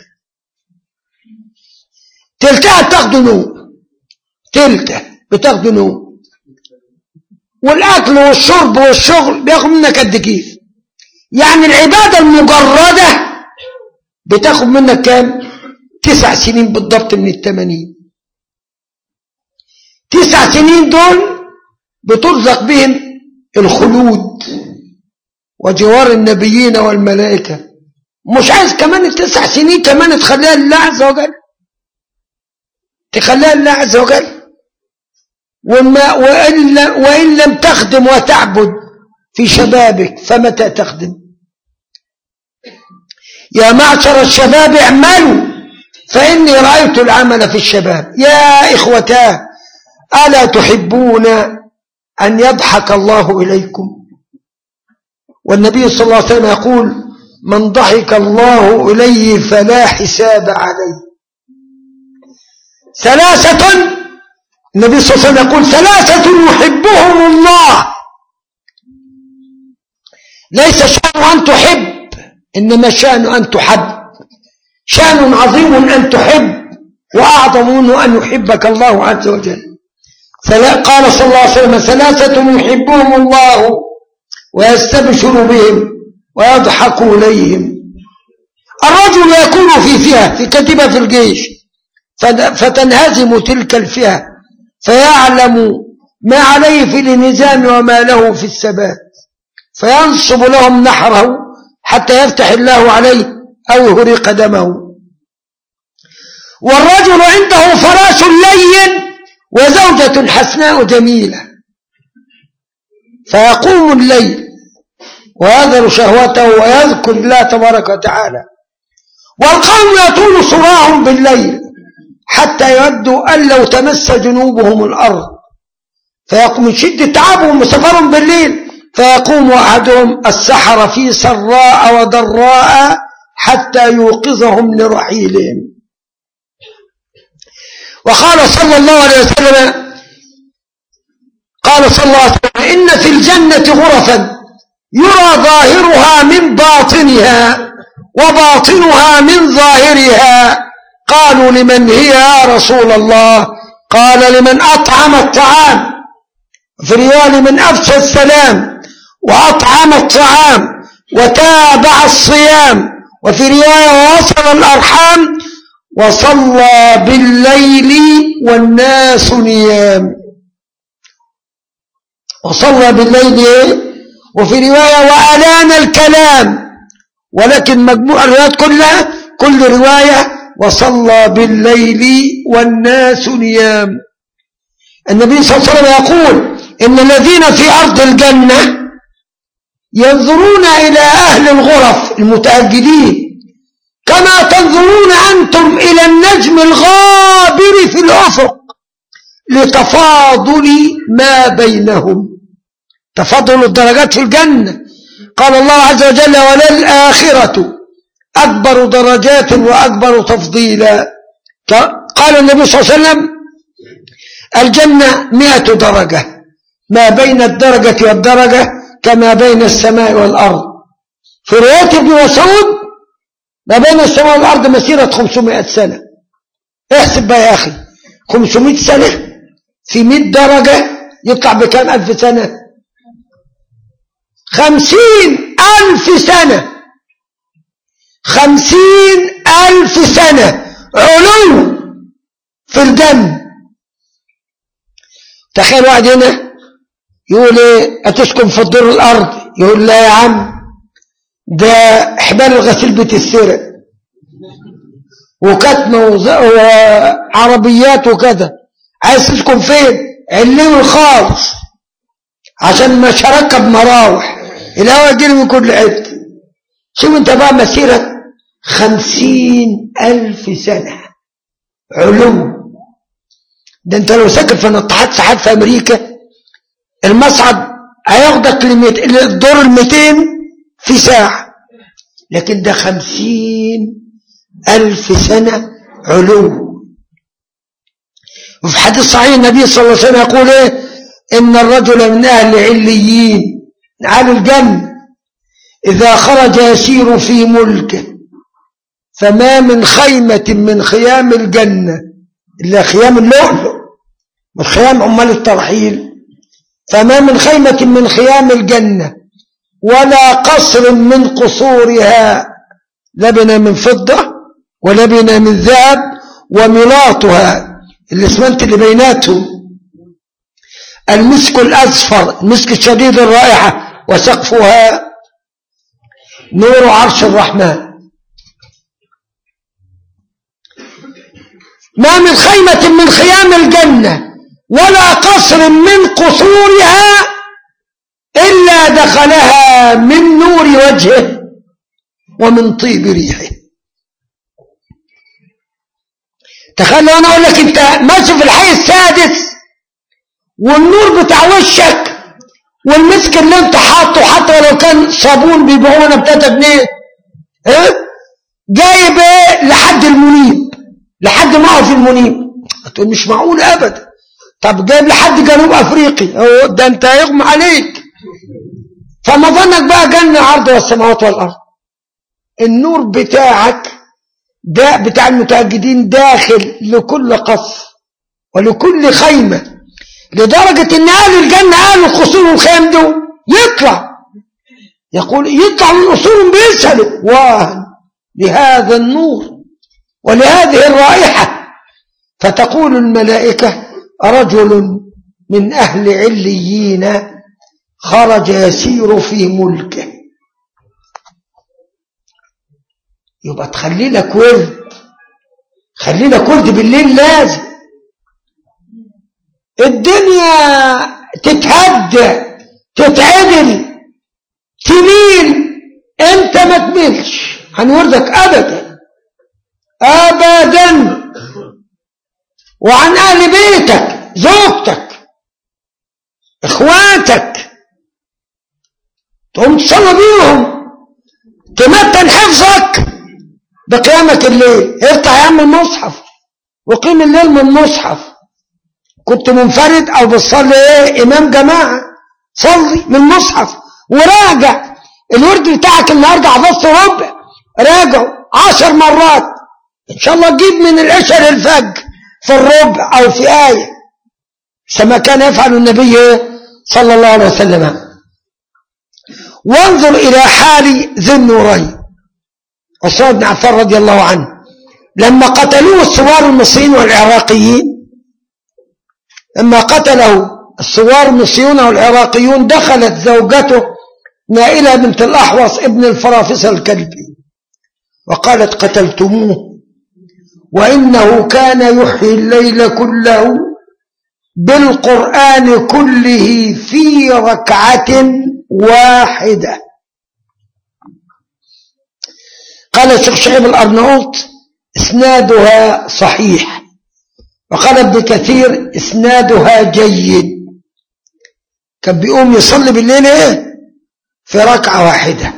تلتها بتاخده نوم تلته بتاخده نوم والاكل والشرب والشغل بياخد منك قد كيف يعني العبادة المجردة بتاخد منك كام تسع سنين بالضبط من الثمانين تسع سنين دول بترزق بهم الخلود وجوار النبيين والملائكة مش عايز كمان التسع سنين كمان تخليها لله عز وجل تخليها لله عز وجل وما وإن, وإن لم تخدم وتعبد في شبابك فمتى تخدم يا معشر الشباب اعملوا فإني رأيت العمل في الشباب يا إخوتاه ألا تحبون أن يضحك الله إليكم والنبي صلى الله عليه وسلم يقول من ضحك الله إليه فلا حساب عليه ثلاثة النبي صلى الله عليه وسلم يقول ثلاثة يحبهم الله ليس شأن أن تحب إنما شأن أن تحب شأن عظيم أن تحب وأعظم منه أن يحبك الله عز وجل قال صلى الله عليه وسلم ثلاثة يحبهم الله ويستبشر بهم ويضحك إليهم الرجل يكون في فئة في كتيبة في الجيش فتنهزم تلك الفئة فيعلم ما عليه في الانهزام وما له في الثبات فينصب لهم نحره حتى يفتح الله عليه أو يهرق دمه والرجل عنده فراش لين وزوجة حسناء جميلة فيقوم الليل ويذر شهوته ويذكر الله تبارك وتعالى والقوم يطول صراعهم بالليل حتى يبدو أن لو تمس جنوبهم الأرض فيقوم من شدة تعبهم وسفرهم بالليل فيقوم أحدهم السحر في سراء وضراء حتى يوقظهم لرحيلهم وقال صلى الله عليه وسلم قال صلى الله عليه وسلم إن في الجنة غرفا يرى ظاهرها من باطنها وباطنها من ظاهرها قالوا لمن هي يا رسول الله قال لمن أطعم الطعام في رواية لمن أفشى السلام وأطعم الطعام وتابع الصيام وفي رواية ووصل الأرحام وصلى بالليل والناس نيام وصلى بالليل وفي رواية وألان الكلام ولكن مجموع الروايات كلها كل رواية وصلى بالليل والناس نيام النبي صلى الله عليه وسلم يقول إن الذين في أرض الجنة ينظرون إلى أهل الغرف المتأجدين كما تنظرون أنتم إلى النجم الغابر في الأفق لتفاضل ما بينهم تفاضل الدرجات في الجنة قال الله عز وجل وللآخرة أكبر درجات وأكبر تفضيلا قال النبي صلى الله عليه وسلم الجنة مئة درجة ما بين الدرجة والدرجة كما بين السماء والأرض في رواية ابن مسعود ما بين السماء والأرض مسيرة 500 سنة احسب بقى يا أخي 500 سنة في 100 درجة يطلع بكام ألف سنة خمسين ألف سنة خمسين ألف سنة علو في الجنة تخيل واحد هنا يقول ايه هتسكن في الدور الارض يقول لا يا عم ده حبال الغسيل بتسرق وكتمة وعربيات وكذا عايز تسكن فين علوي خالص عشان مش هركب مراوح الهواء يجيلي من كل حته شوف انت بقى مسيرة خمسين ألف سنة علو ده انت لو ساكن في نطحات ساعات في أمريكا المصعد هياخدك للدور الميتين في ساعة لكن ده خمسين ألف سنة علو وفي حديث صحيح النبي صلى الله عليه وسلم يقول ايه إن الرجل من أهل عليين على الجنة إذا خرج يسير في ملكه فما من خيمة من خيام الجنة إلا خيام اللؤلؤ والخيام عمال الترحيل فما من خيمة من خيام الجنة ولا قصر من قصورها لبنا من فضة ولبنا من ذهب وملاطها الاسمنت اللي بيناتهم المسك الأزفر المسك الشديد الرائحة وسقفها نور عرش الرحمن ما من خيمة من خيام الجنة ولا قصر من قصورها إلا دخلها من نور وجهه ومن طيب ريحه تخيل انا اقول لك انت ماشي في الحي السادس والنور بتاع وشك والمسك اللي انت حاطه حتى ولو كان صابون بيبيعوه انا ب 3 جنيه اه جايب ايه لحد المنيب لحد ما في المنيب هتقول مش معقول ابدا طب جايب لحد جنوب افريقي اهو ده انت يغمى عليك فما ظنك بقى جنة عرض والسماوات والارض النور بتاعك ده بتاع المتأجدين داخل لكل قصر ولكل خيمة لدرجة ان اهل الجنة اهل القصور والخيام دول يطلع يقول يطلع من قصورهم بيسألوا واه لهذا النور ولهذه الرائحة فتقول الملائكة رجل من أهل عليين خرج يسير في ملكه يبقى تخلي لك ورد خلي لك ورد بالليل لازم الدنيا تتهدى تتعدل تميل انت ما تميلش عن وردك ابدا ابدا وعن اهل بيتك زوجتك اخواتك تقوم تصلي بيهم تمتن حفظك بقيامة الليل افتح يا عم المصحف وقيم الليل من المصحف كنت منفرد او بتصلي ايه امام جماعة صلي من المصحف وراجع الورد بتاعك النهارده حفظت ربع راجعه عشر مرات ان شاء الله تجيب من العشاء للفجر في الربع او في آية كما كان يفعل النبي صلى الله عليه وسلم وانظر إلى حال ذي النورين عثمان بن عفان رضي الله عنه لما قتلوه الثوار المصريين والعراقيين لما قتله الثوار المصريون والعراقيون دخلت زوجته نائلة بنت الأحوص ابن الفرافسة الكلبي وقالت قتلتموه وإنه كان يحيي الليل كله بالقرآن كله في ركعة واحدة قال الشيخ شعيب الأرناؤوط إسنادها صحيح وقال ابن كثير إسنادها جيد كان بيقوم يصلي بالليل ايه في ركعة واحدة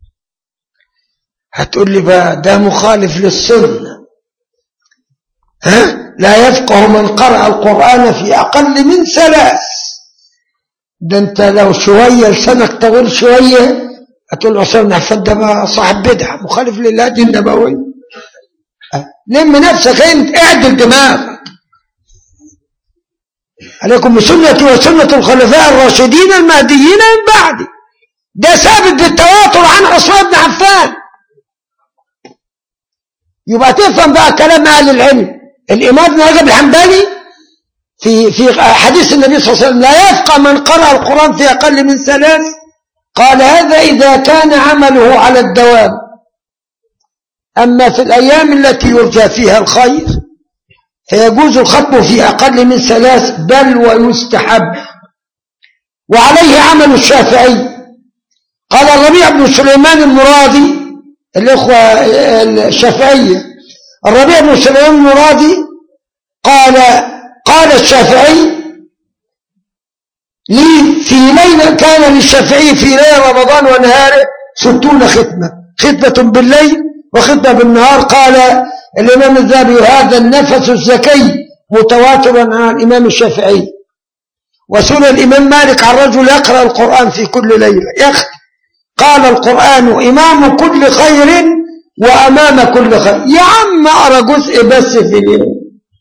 هتقول لي بقى ده مخالف للسنة ها لا يفقه من قرأ القرآن في أقل من ثلاث ده انت لو شوية لسانك طويل شوية هتقول عثمان بن عفان ده بقى صاحب بدعة مخالف للهدي النبوي لم نفسك انت اعدل دماغك عليكم بسنتي وسنة الخلفاء الراشدين المهديين من بعدي ده ثابت بالتواتر عن عثمان بن عفان يبقى تفهم بقى كلام اهل العلم الامام ابن رجب الحنبلي في في حديث النبي صلى الله عليه وسلم لا يفقى من قرأ القرآن في أقل من ثلاث قال هذا إذا كان عمله على الدوام أما في الأيام التي يرجى فيها الخير فيجوز الختم في أقل من ثلاث بل ويستحب وعليه عمل الشافعي قال الربيع بن سليمان المرادي الإخوة الشافعية الربيع بن سليمان المرادي قال قال الشافعي لي في ليلة كان للشافعي في ليلة رمضان ونهاره ستون ختمة ختمة بالليل وختمة بالنهار قال الإمام الذهبي هذا النفس الزكي متواترا عن الإمام الشافعي وسئل الإمام مالك عن رجل يقرأ القرآن في كل ليلة يختم قال القرآن إمام كل خير وأمام كل خير يا عم أقرأ جزء بس في اليوم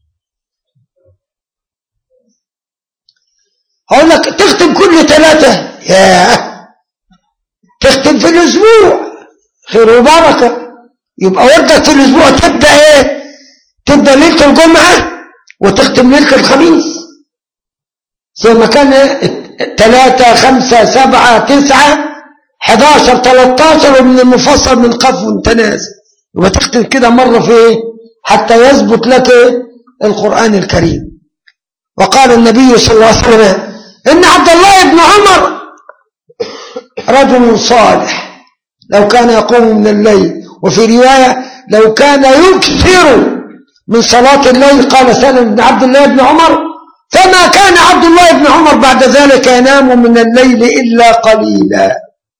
أقول لك تختم كل ثلاثة ياه تختم في الأسبوع خير وبركة يبقى وردك في الأسبوع تبدأ إيه تبدأ ليلة الجمعة وتختم ليلة الخميس زي ما كان ثلاثة خمسة سبعة تسعة 11 13 ومن المفصل من قف وتنازل يبقى تختم كده مرة في إيه حتى يثبت لك القرآن الكريم وقال النبي صلى الله عليه وسلم إن عبد الله بن عمر رجل صالح لو كان يقوم من الليل وفي رواية لو كان يكثر من صلاة الليل قال سلم بن عبد الله بن عمر فما كان عبد الله بن عمر بعد ذلك ينام من الليل إلا قليلا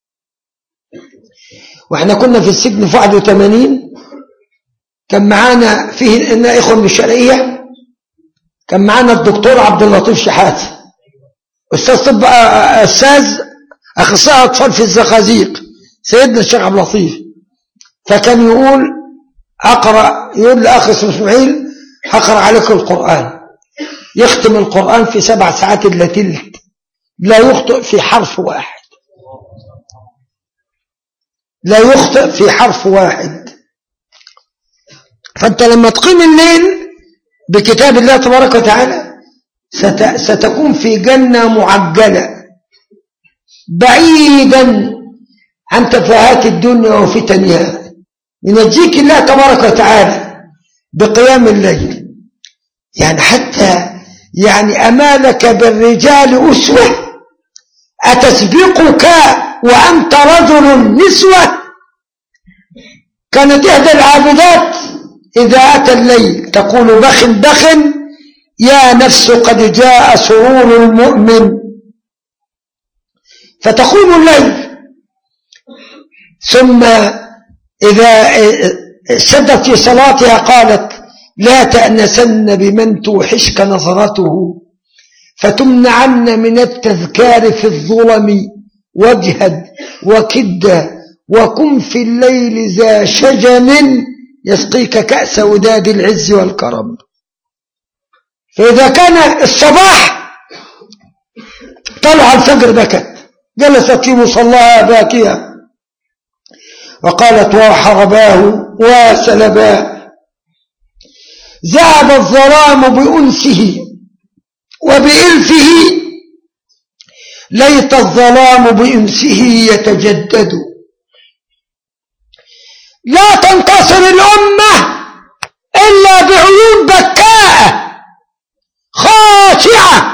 واحنا كنا في السجن في 81 كان معانا فيه إن إخوة من الشرعية كان معانا الدكتور عبد اللطيف شحاتي أستاذ طب أستاذ أخصائي أطفال في الزقازيق سيدنا الشيخ عبد اللطيف فكان يقول أقرأ يقول لأخ اسمه إسماعيل أقرأ عليك القرآن يختم القرآن في سبع ساعات إلا تلت لا يخطئ في حرف واحد لا يخطئ في حرف واحد فأنت لما تقيم الليل بكتاب الله تبارك وتعالى ستكون في جنة معجلة بعيدا عن تفاهات الدنيا وفتنها ينجيك الله تبارك وتعالى بقيام الليل يعني حتى يعني أمالك بالرجال أسوة أتسبقك وأنت رجل نسوة كانت إحدى العابدات إذا أتى الليل تقول بخ بخ يا نفس قد جاء سرور المؤمن فتقوم الليل ثم إذا شدت في صلاتها قالت لا تأنسن بمن توحشك نظرته فتمنعن من التذكار في الظلم واجهد وكد وكن في الليل ذا شجن يسقيك كأس وداد العز والكرم فإذا كان الصباح طلع الفجر بكت جلست في مصلاها باكية وقالت وحرباه وسلباه ذهب الظلام بأنسه وبإلفه ليت الظلام بإنسه يتجدد لا تنتصر الأمة إلا بعيون بكاءة خاشعة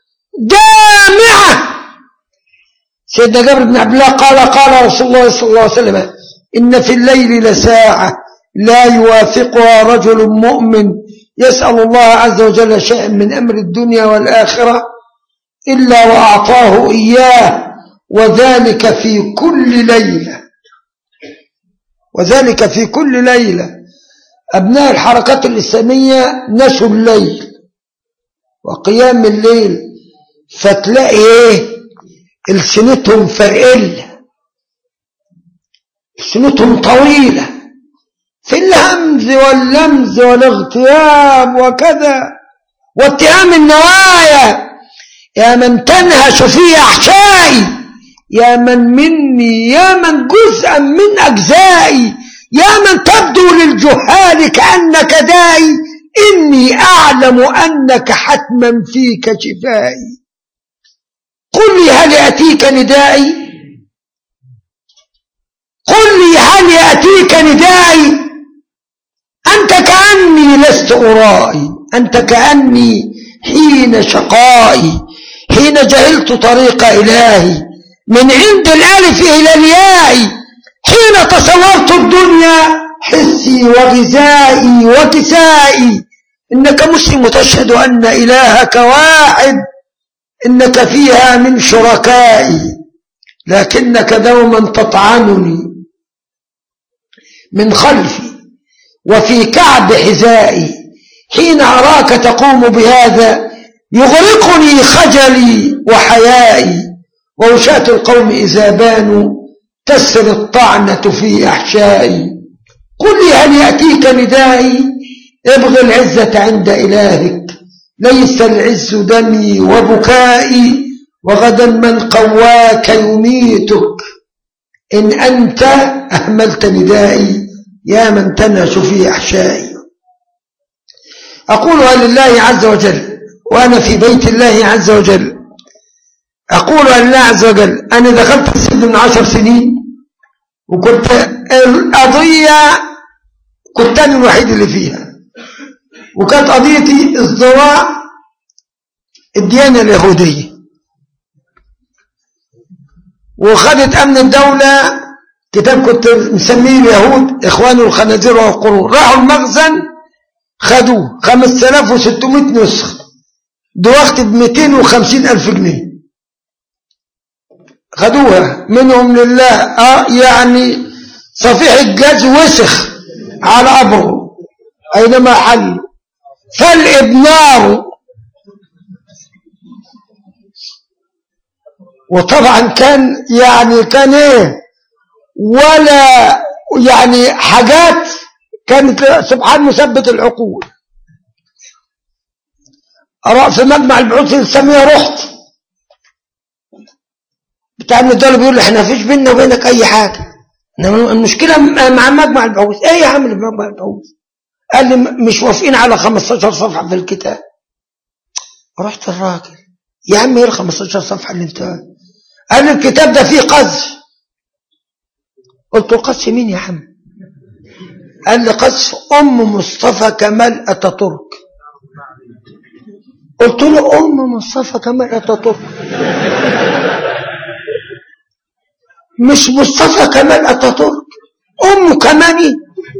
دامعة سيدنا جابر بن عبد الله قال قال رسول الله صلى الله عليه وسلم إن في الليل لساعة لا يوافقها رجل مؤمن يسأل الله عز وجل شيئا من أمر الدنيا والآخرة إلا وأعطاه إياه وذلك في كل ليلة وذلك في كل ليلة أبناء الحركات الإسلامية نسوا الليل وقيام الليل فتلاقي ايه السنتهم فرقلة سنتهم طويلة في الهمز واللمز والاغتياب وكذا واتهام النوايا يا من تنهش في أحشائي يا من مني يا من جزءا من أجزائي يا من تبدو للجهال كأنك داعي إني أعلم أنك حتما فيك شفائي قل لي هل يأتيك ندائي قل لي هل يأتيك ندائي أنت كأني لست أرائي أنت كأني حين شقائي حين جهلت طريق إلهي من عند الألف إلى الياء حين تصورت الدنيا حسي وغذائي وكسائي إنك مسلم تشهد أن إلهك واحد إنك فيها من شركائي لكنك دوما تطعنني من خلفي وفي كعب حذائي حين أراك تقوم بهذا يغرقني خجلي وحيائي ووشاة القوم إذا بانوا تسر الطعنة في أحشائي قل لي هل يأتيك ندائي ابغ العزة عند إلهك ليس العز دمي وبكائي وغدا من قواك يميتك إن أنت أهملت ندائي يا من تنهش في أحشائي أقولها لله عز وجل وأنا في بيت الله عز وجل أقولها لله عز وجل أنا دخلت السجن من عشر سنين وكنت القضية كنت أنا الوحيد اللي فيها وكانت قضيتي ازدراء الديانة اليهودية وخدت أمن الدولة كتاب كنت مسميه اليهود إخوان الخنازير والقرون راحوا المخزن خدوه 5600 نسخ دلوقتي ب 250 ألف جنيه خدوها منهم لله اه يعني صفيح الجاز وسخ على قبره أينما حل فالإبنار وطبعا كان يعني كان ايه ولا يعني حاجات كانت سبحان مثبت العقول رأس مجمع البحوث الإسلامية رحت بتاع ابن الدولة بيقول لي احنا فيش بيننا وبينك أي حاجة إنما المشكلة مع مجمع البحوث إيه يا عم مجمع البحوث قال لي مش موافقين على 15 صفحة في الكتاب رحت الراجل يا عم ايه ال 15 صفحة اللي انت قال لي الكتاب ده فيه قذف قلت له قذف مين يا عم قال لي قذف ام مصطفى كمال اتاتورك قلت له ام مصطفى كمال اتاتورك مش مصطفى كمال اتاتورك امه كماني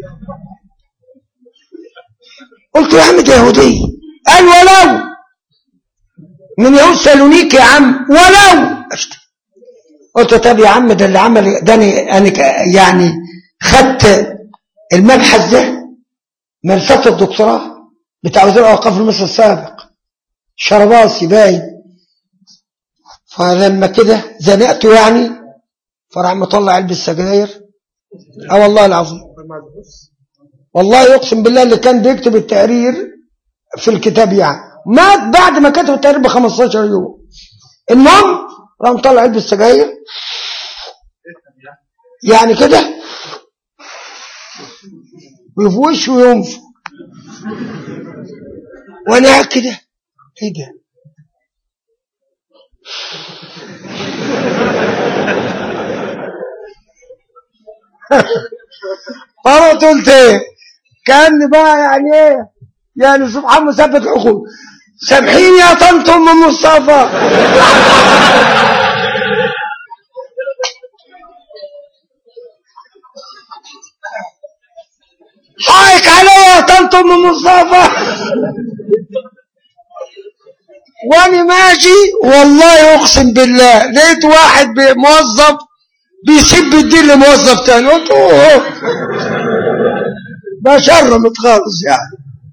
قلت له يا عم ده يهودي قال ولو من يهود سالونيك يا عم ولو قلت طب يا عم ده اللي عمل ده انا يعني خدت المبحث ده من فتره الدكتوراه بتاع وزير الاوقاف المصري السابق شرباسي باين فلما كده زنقته يعني فراح مطلع علبه السجاير اه والله العظيم والله يقسم بالله اللي كان بيكتب التقرير في الكتاب يعني مات بعد ما كتب التقرير ب 15 يوم المهم راح مطلع علبه السجاير يعني كده وفي وشه وينفخ وانا كده ايه ده انا قلت ايه كان بقى يعني ايه يعني سبحان مثبت العقول سامحيني يا طنط ام مصطفى حايك عليا يا طنط ام مصطفى وانا ماشي والله اقسم بالله لقيت واحد موظف بيسب الدين لموظف تاني قلت اوه ده شرمت خالص يعني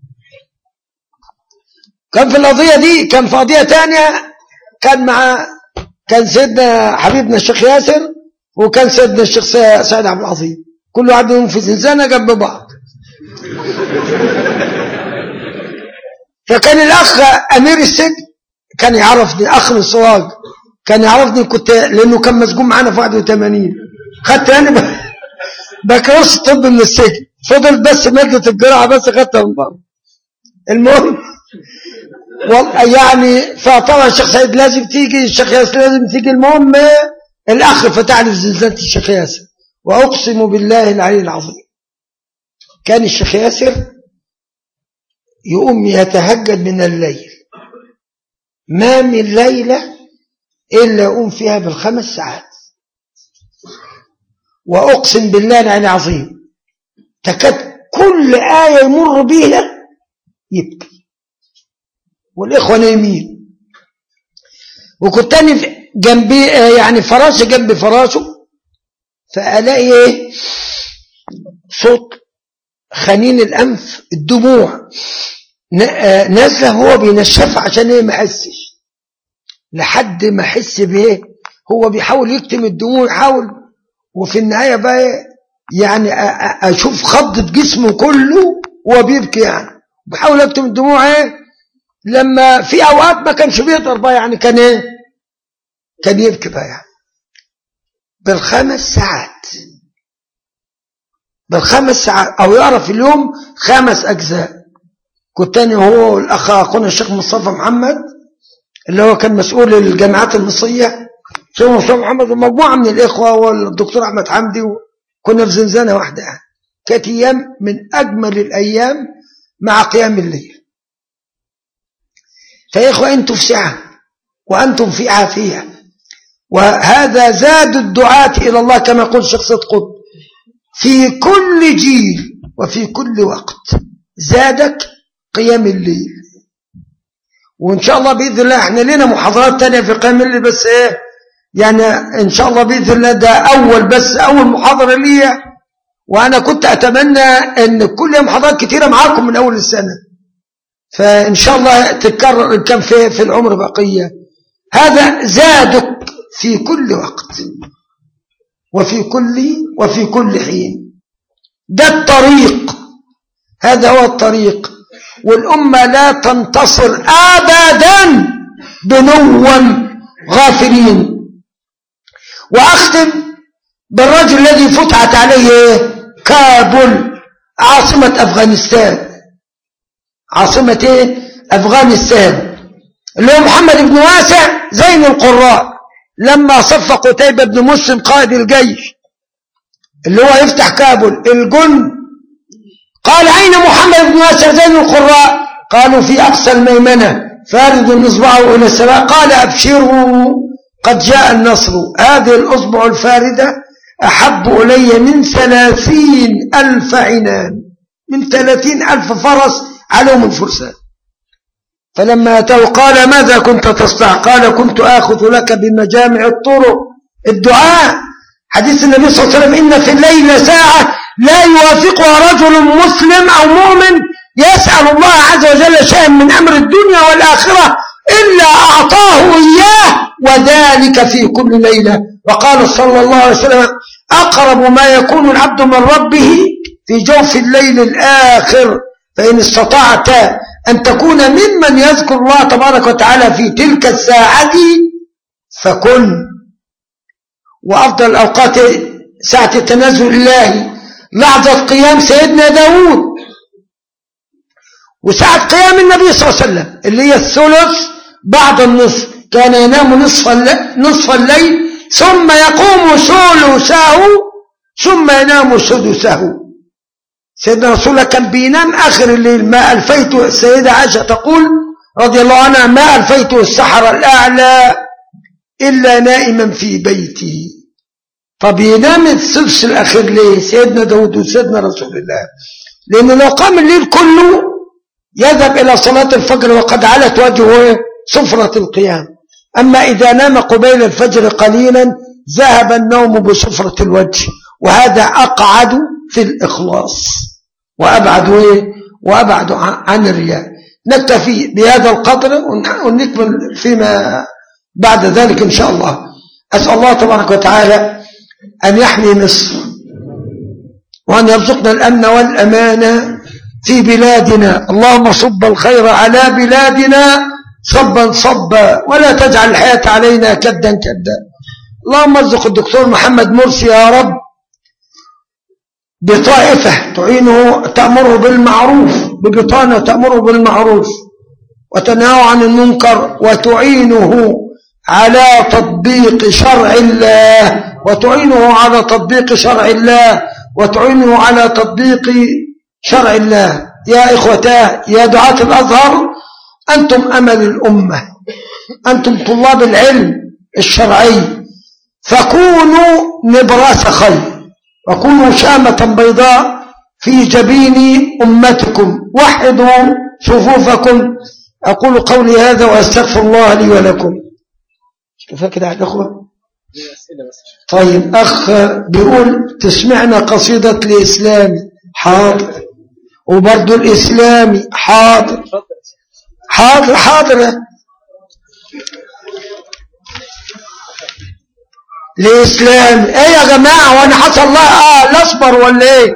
كان في القضية دي كان في قضية تانية كان مع كان سيدنا حبيبنا الشيخ ياسر وكان سيدنا الشيخ سعيد عبد العظيم كل واحد منهم في زنزانة جنب بعض فكان الأخ أمير السجن كان يعرفني أخ من الصواج كان يعرفني كنت لأنه كان مسجون معانا في 81 خدت أنا بكالوريوس الطب من السجن فضل بس مادة الجراحة بس خدتها من بره المهم يعني فطبعا الشيخ سعيد لازم تيجي الشيخ ياسر لازم تيجي المهم الأخ فتح لي زلزالة الشيخ ياسر وأقسم بالله العلي العظيم كان الشيخ ياسر يقوم يتهجد من الليل ما من ليلة إلا يقوم فيها بالخمس ساعات وأقسم بالله العلي العظيم تكاد كل آية يمر بيها يبكي والإخوة نايمين وكنت أنا جنبي يعني فراشه جنب فراشه فألاقي إيه صوت خنين الأنف الدموع نازلة هو بينشفها عشان ايه ما يحسش لحد ما احس بايه هو بيحاول يكتم الدموع يحاول وفي النهاية بقى يعني اشوف خضة جسمه كله وهو بيبكي يعني بحاول اكتم الدموع ايه لما في اوقات ما كانش بيقدر بقى يعني كان ايه كان يبكي بقى يعني بالخمس ساعات بالخمس ساعات او يعرف اليوم خمس اجزاء كنت انا هو الاخ اخونا الشيخ مصطفى محمد اللي هو كان مسؤول الجامعات المصريه الشيخ مصطفى محمد ومجموعه من الاخوه والدكتور احمد حمدي كنا في زنزانه واحده يعني كانت ايام من اجمل الايام مع قيام الليل فيا اخوه انتم في سعه وانتم في عافيه وهذا زاد الدعاة الى الله كما يقول الشيخ صدق قطب في كل جيل وفي كل وقت زادك قيام الليل وإن شاء الله بإذن الله احنا لنا محاضرات تانية في قيام الليل بس ايه يعني إن شاء الله بإذن الله ده أول بس أول محاضرة ليا وأنا كنت أتمنى أن كل محاضرات كتيرة معاكم من أول السنة فإن شاء الله تتكرر إن كان في, في العمر بقية هذا زادك في كل وقت وفي كل وفي كل حين ده الطريق هذا هو الطريق والأمة لا تنتصر أبدا بنوا غافلين وأختم بالرجل الذي فتحت عليه كابل عاصمة أفغانستان عاصمة ايه أفغانستان اللي هو محمد بن واسع زين القراء لما صف قتيبة بن مسلم قائد الجيش اللي هو يفتح كابل الجن قال أين محمد بن واسع زين القراء قالوا في أقصى الميمنة فارد إصبعه إلى السماء قال أبشروا قد جاء النصر هذه الأصبع الفاردة أحب إلي من ثلاثين ألف عنان من ثلاثين ألف فرس علوم الفرسان فلما أتوا قال ماذا كنت تصنع قال كنت آخذ لك بمجامع الطرق الدعاء حديث النبي صلى الله عليه وسلم إن في الليل ساعة لا يوافقها رجل مسلم أو مؤمن يسأل الله عز وجل شيئا من أمر الدنيا والآخرة إلا أعطاه إياه وذلك في كل ليلة وقال صلى الله عليه وسلم أقرب ما يكون العبد من ربه في جوف الليل الآخر فإن استطعت أن تكون ممن يذكر الله تبارك وتعالى في تلك الساعة فكن وأفضل الأوقات ساعة تنزل الله لحظة قيام سيدنا داود وساعة قيام النبي صلى الله عليه وسلم اللي هي الثلث بعد النصف كان ينام نصف الليل, نصف الليل ثم يقوم ثلثه ثم ينام سدسه سيدنا رسول الله كان بينام آخر الليل ما ألفيت السيدة عائشة تقول رضي الله عنها ما ألفيت السحر الأعلى إلا نائما في بيته طب ينام السدس الأخير ليه سيدنا داود وسيدنا رسول الله لأن لو قام الليل كله يذهب إلى صلاة الفجر وقد علت وجهه صفرة القيام أما إذا نام قبيل الفجر قليلا ذهب النوم بصفرة الوجه وهذا أقعد في الإخلاص وأبعد وأبعد عن الرياء نكتفي بهذا القدر ونكمل فيما بعد ذلك إن شاء الله أسأل الله تبارك وتعالى أن يحمي مصر وأن يرزقنا الأمن والأمانة في بلادنا اللهم صب الخير على بلادنا صبا صبا ولا تجعل الحياة علينا كدا كدا اللهم ارزق الدكتور محمد مرسي يا رب بطائفة تعينه تأمره بالمعروف ببطانة تأمره بالمعروف وتنهى عن المنكر وتعينه على تطبيق شرع الله وتعينه على تطبيق شرع الله وتعينه على تطبيق شرع الله يا إخوتاه يا دعاة الأزهر أنتم أمل الأمة أنتم طلاب العلم الشرعي فكونوا نبراس خير وكونوا شامة بيضاء في جبين أمتكم وحدوا صفوفكم أقول قولي هذا وأستغفر الله لي ولكم كيف كده يا أخوة طيب أخ بيقول تسمعنا قصيدة الإسلامي حاضر وبرضو الإسلامي حاضر حاضر حاضر الإسلام ايه يا جماعة وانا حصل الله اه الاصبر ولا ايه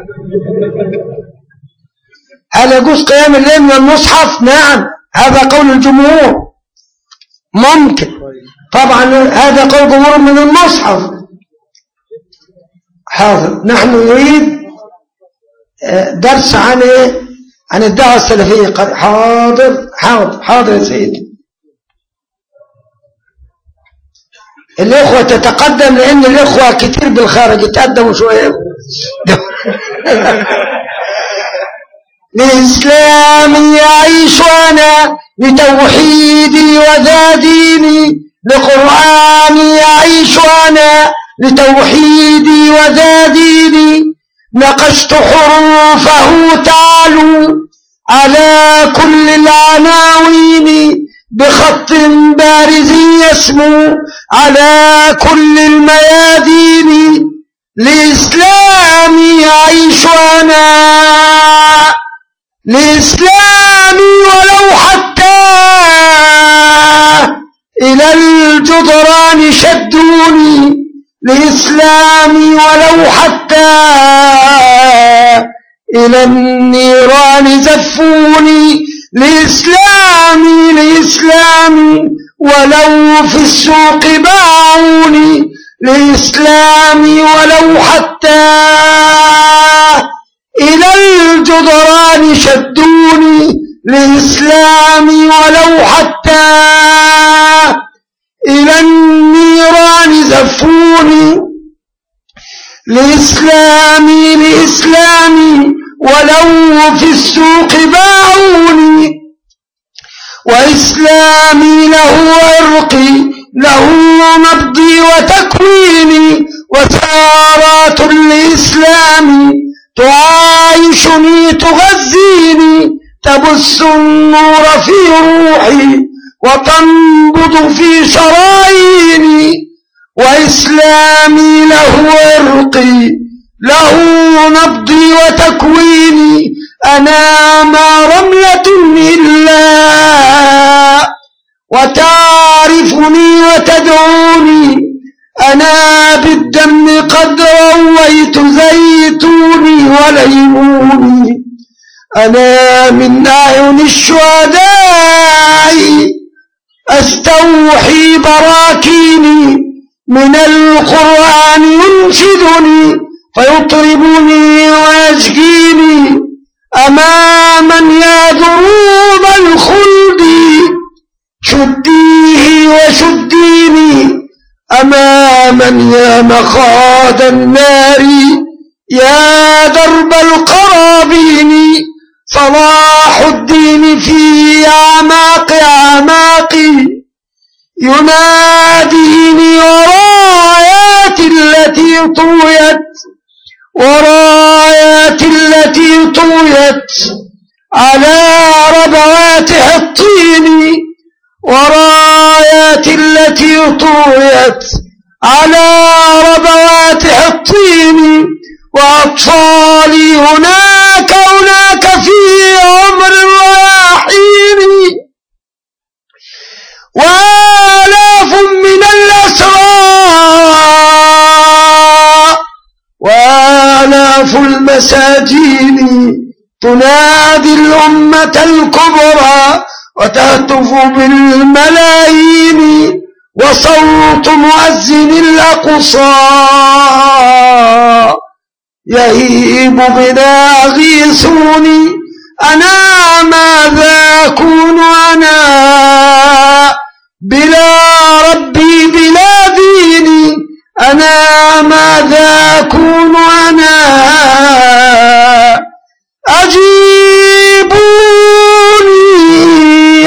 هل يجوز قيام الليل من المصحف نعم هذا قول الجمهور ممكن طبعا هذا قول جمهور من المصحف حاضر نحن نريد آه، درس عن ايه عن الدعوة السلفية حاضر حاضر حاضر يا سيدي الإخوة تتقدم لأن الإخوة كتير بالخارج يتقدموا شوية لإسلامي يعيش أنا لتوحيدي وذا ديني لقرآني يعيش أنا لتوحيدي وذا ديني نقشت حروفه تعالوا على كل العناوين بخط بارز يسمو على كل الميادين لإسلامي يعيش أنا لإسلامي ولو حتى إلى الجدران شدوني لإسلامي ولو حتى إلى النيران زفوني لإسلامي لإسلامي ولو في السوق باعوني لإسلامي ولو حتى إلى الجدران شدوني لإسلامي ولو حتى إلى النيران زفوني لإسلامي لإسلامي ولو في السوق باعوني وإسلامي له عرقي له نبضي وتكويني وسارات لإسلامي تعايشني تغذيني تبث النور في روحي وتنبض في شراييني وإسلامي له عرقي له نبضي وتكويني أنا ما رملة إلا وتعرفني وتدعوني أنا بالدم قد رويت زيتوني وليموني أنا من أعين الشهداء أستوحي براكيني من القرآن ينشدني فيطربني ويسقيني أماما يا دروب الخلد شديه وشديني أماما يا مخاض النار يا درب القرابين صلاح الدين في أعماق أعماقي يناديني ورايات التي طويت ورايات التي طويت على ربوات الطين ورايات التي طويت على ربوات الطين وأطفالي هناك هناك في عمر الرياحين وآلاف من الأسرى وآلاف المساجين تنادي الأمة الكبرى وتهتف بالملايين وصوت مؤذن الأقصى يهيب بنا أغيثوني أنا ماذا أكون أنا بلا ربي بلا ديني أنا ماذا أكون أنا أجيبوني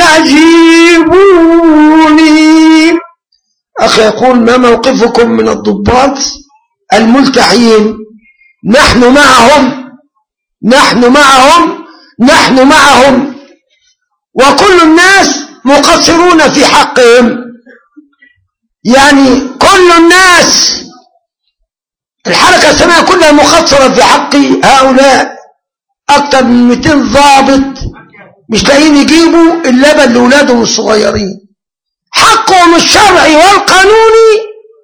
أجيبوني أخي يقول ما موقفكم من الضباط الملتحين نحن معهم نحن معهم نحن معهم وكل الناس مقصرون في حقهم يعني كل الناس الحركة السماء كلها مقصرة في حق هؤلاء أكثر من 200 ضابط مش لاقيين يجيبوا اللبن لأولادهم الصغيرين حقهم الشرعي والقانوني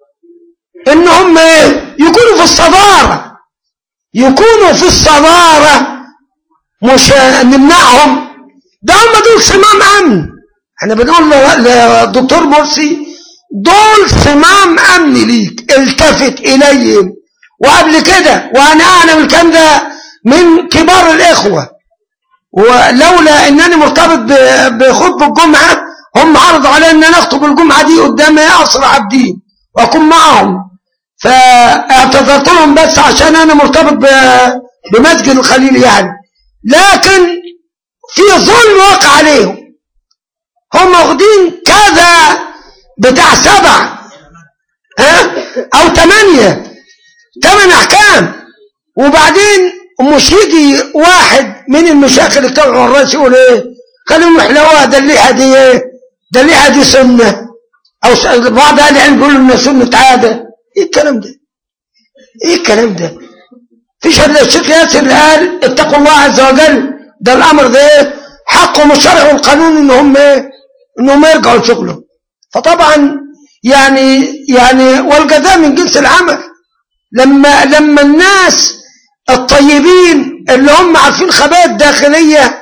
إنهم يكونوا في الصدارة يكونوا في الصدارة مش نمنعهم ده هم دول صمام أمن احنا بنقول للدكتور مرسي دول صمام أمن ليك التفت إليهم وقبل كده وأنا أعلم الكلام ده من كبار الإخوة ولولا أنني مرتبط بخطب الجمعة هم عرضوا علي أن أنا أخطب الجمعة دي قدام أسرع عبدين وأكون معهم فاعتذرت لهم بس عشان أنا مرتبط بمسجد الخليل يعني لكن في ظلم واقع عليهم هم واخدين كذا بتاع سبع ها او ثمانية ثمان احكام وبعدين مش يجي واحد من المشايخ اللي طلعوا الراس يقول ايه خليهم يحلوها ده الليحه دي ايه ده الليحه دي سنه او بعض اهل العلم بيقولوا انها سنه عاده ايه الكلام ده ايه الكلام ده فيش الا الشيخ ياسر اللي قال اتقوا الله عز وجل ده الامر ده ايه حقهم الشرعي والقانون ان هم ايه انهم يرجعوا لشغلهم فطبعا يعني يعني والجزاء من جنس العمل لما لما الناس الطيبين اللي هم عارفين خبايا الداخلية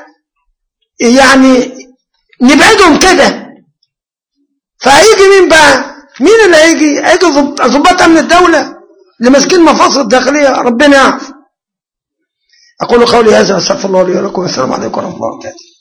يعني نبعدهم كده فهيجي مين بقى مين اللي هيجي هيجي ضباط امن الدولة اللي ماسكين مفاصل الداخلية ربنا يعرف أقول قولي هذا أستغفر الله لي ولكم والسلام عليكم ورحمة الله وبركاته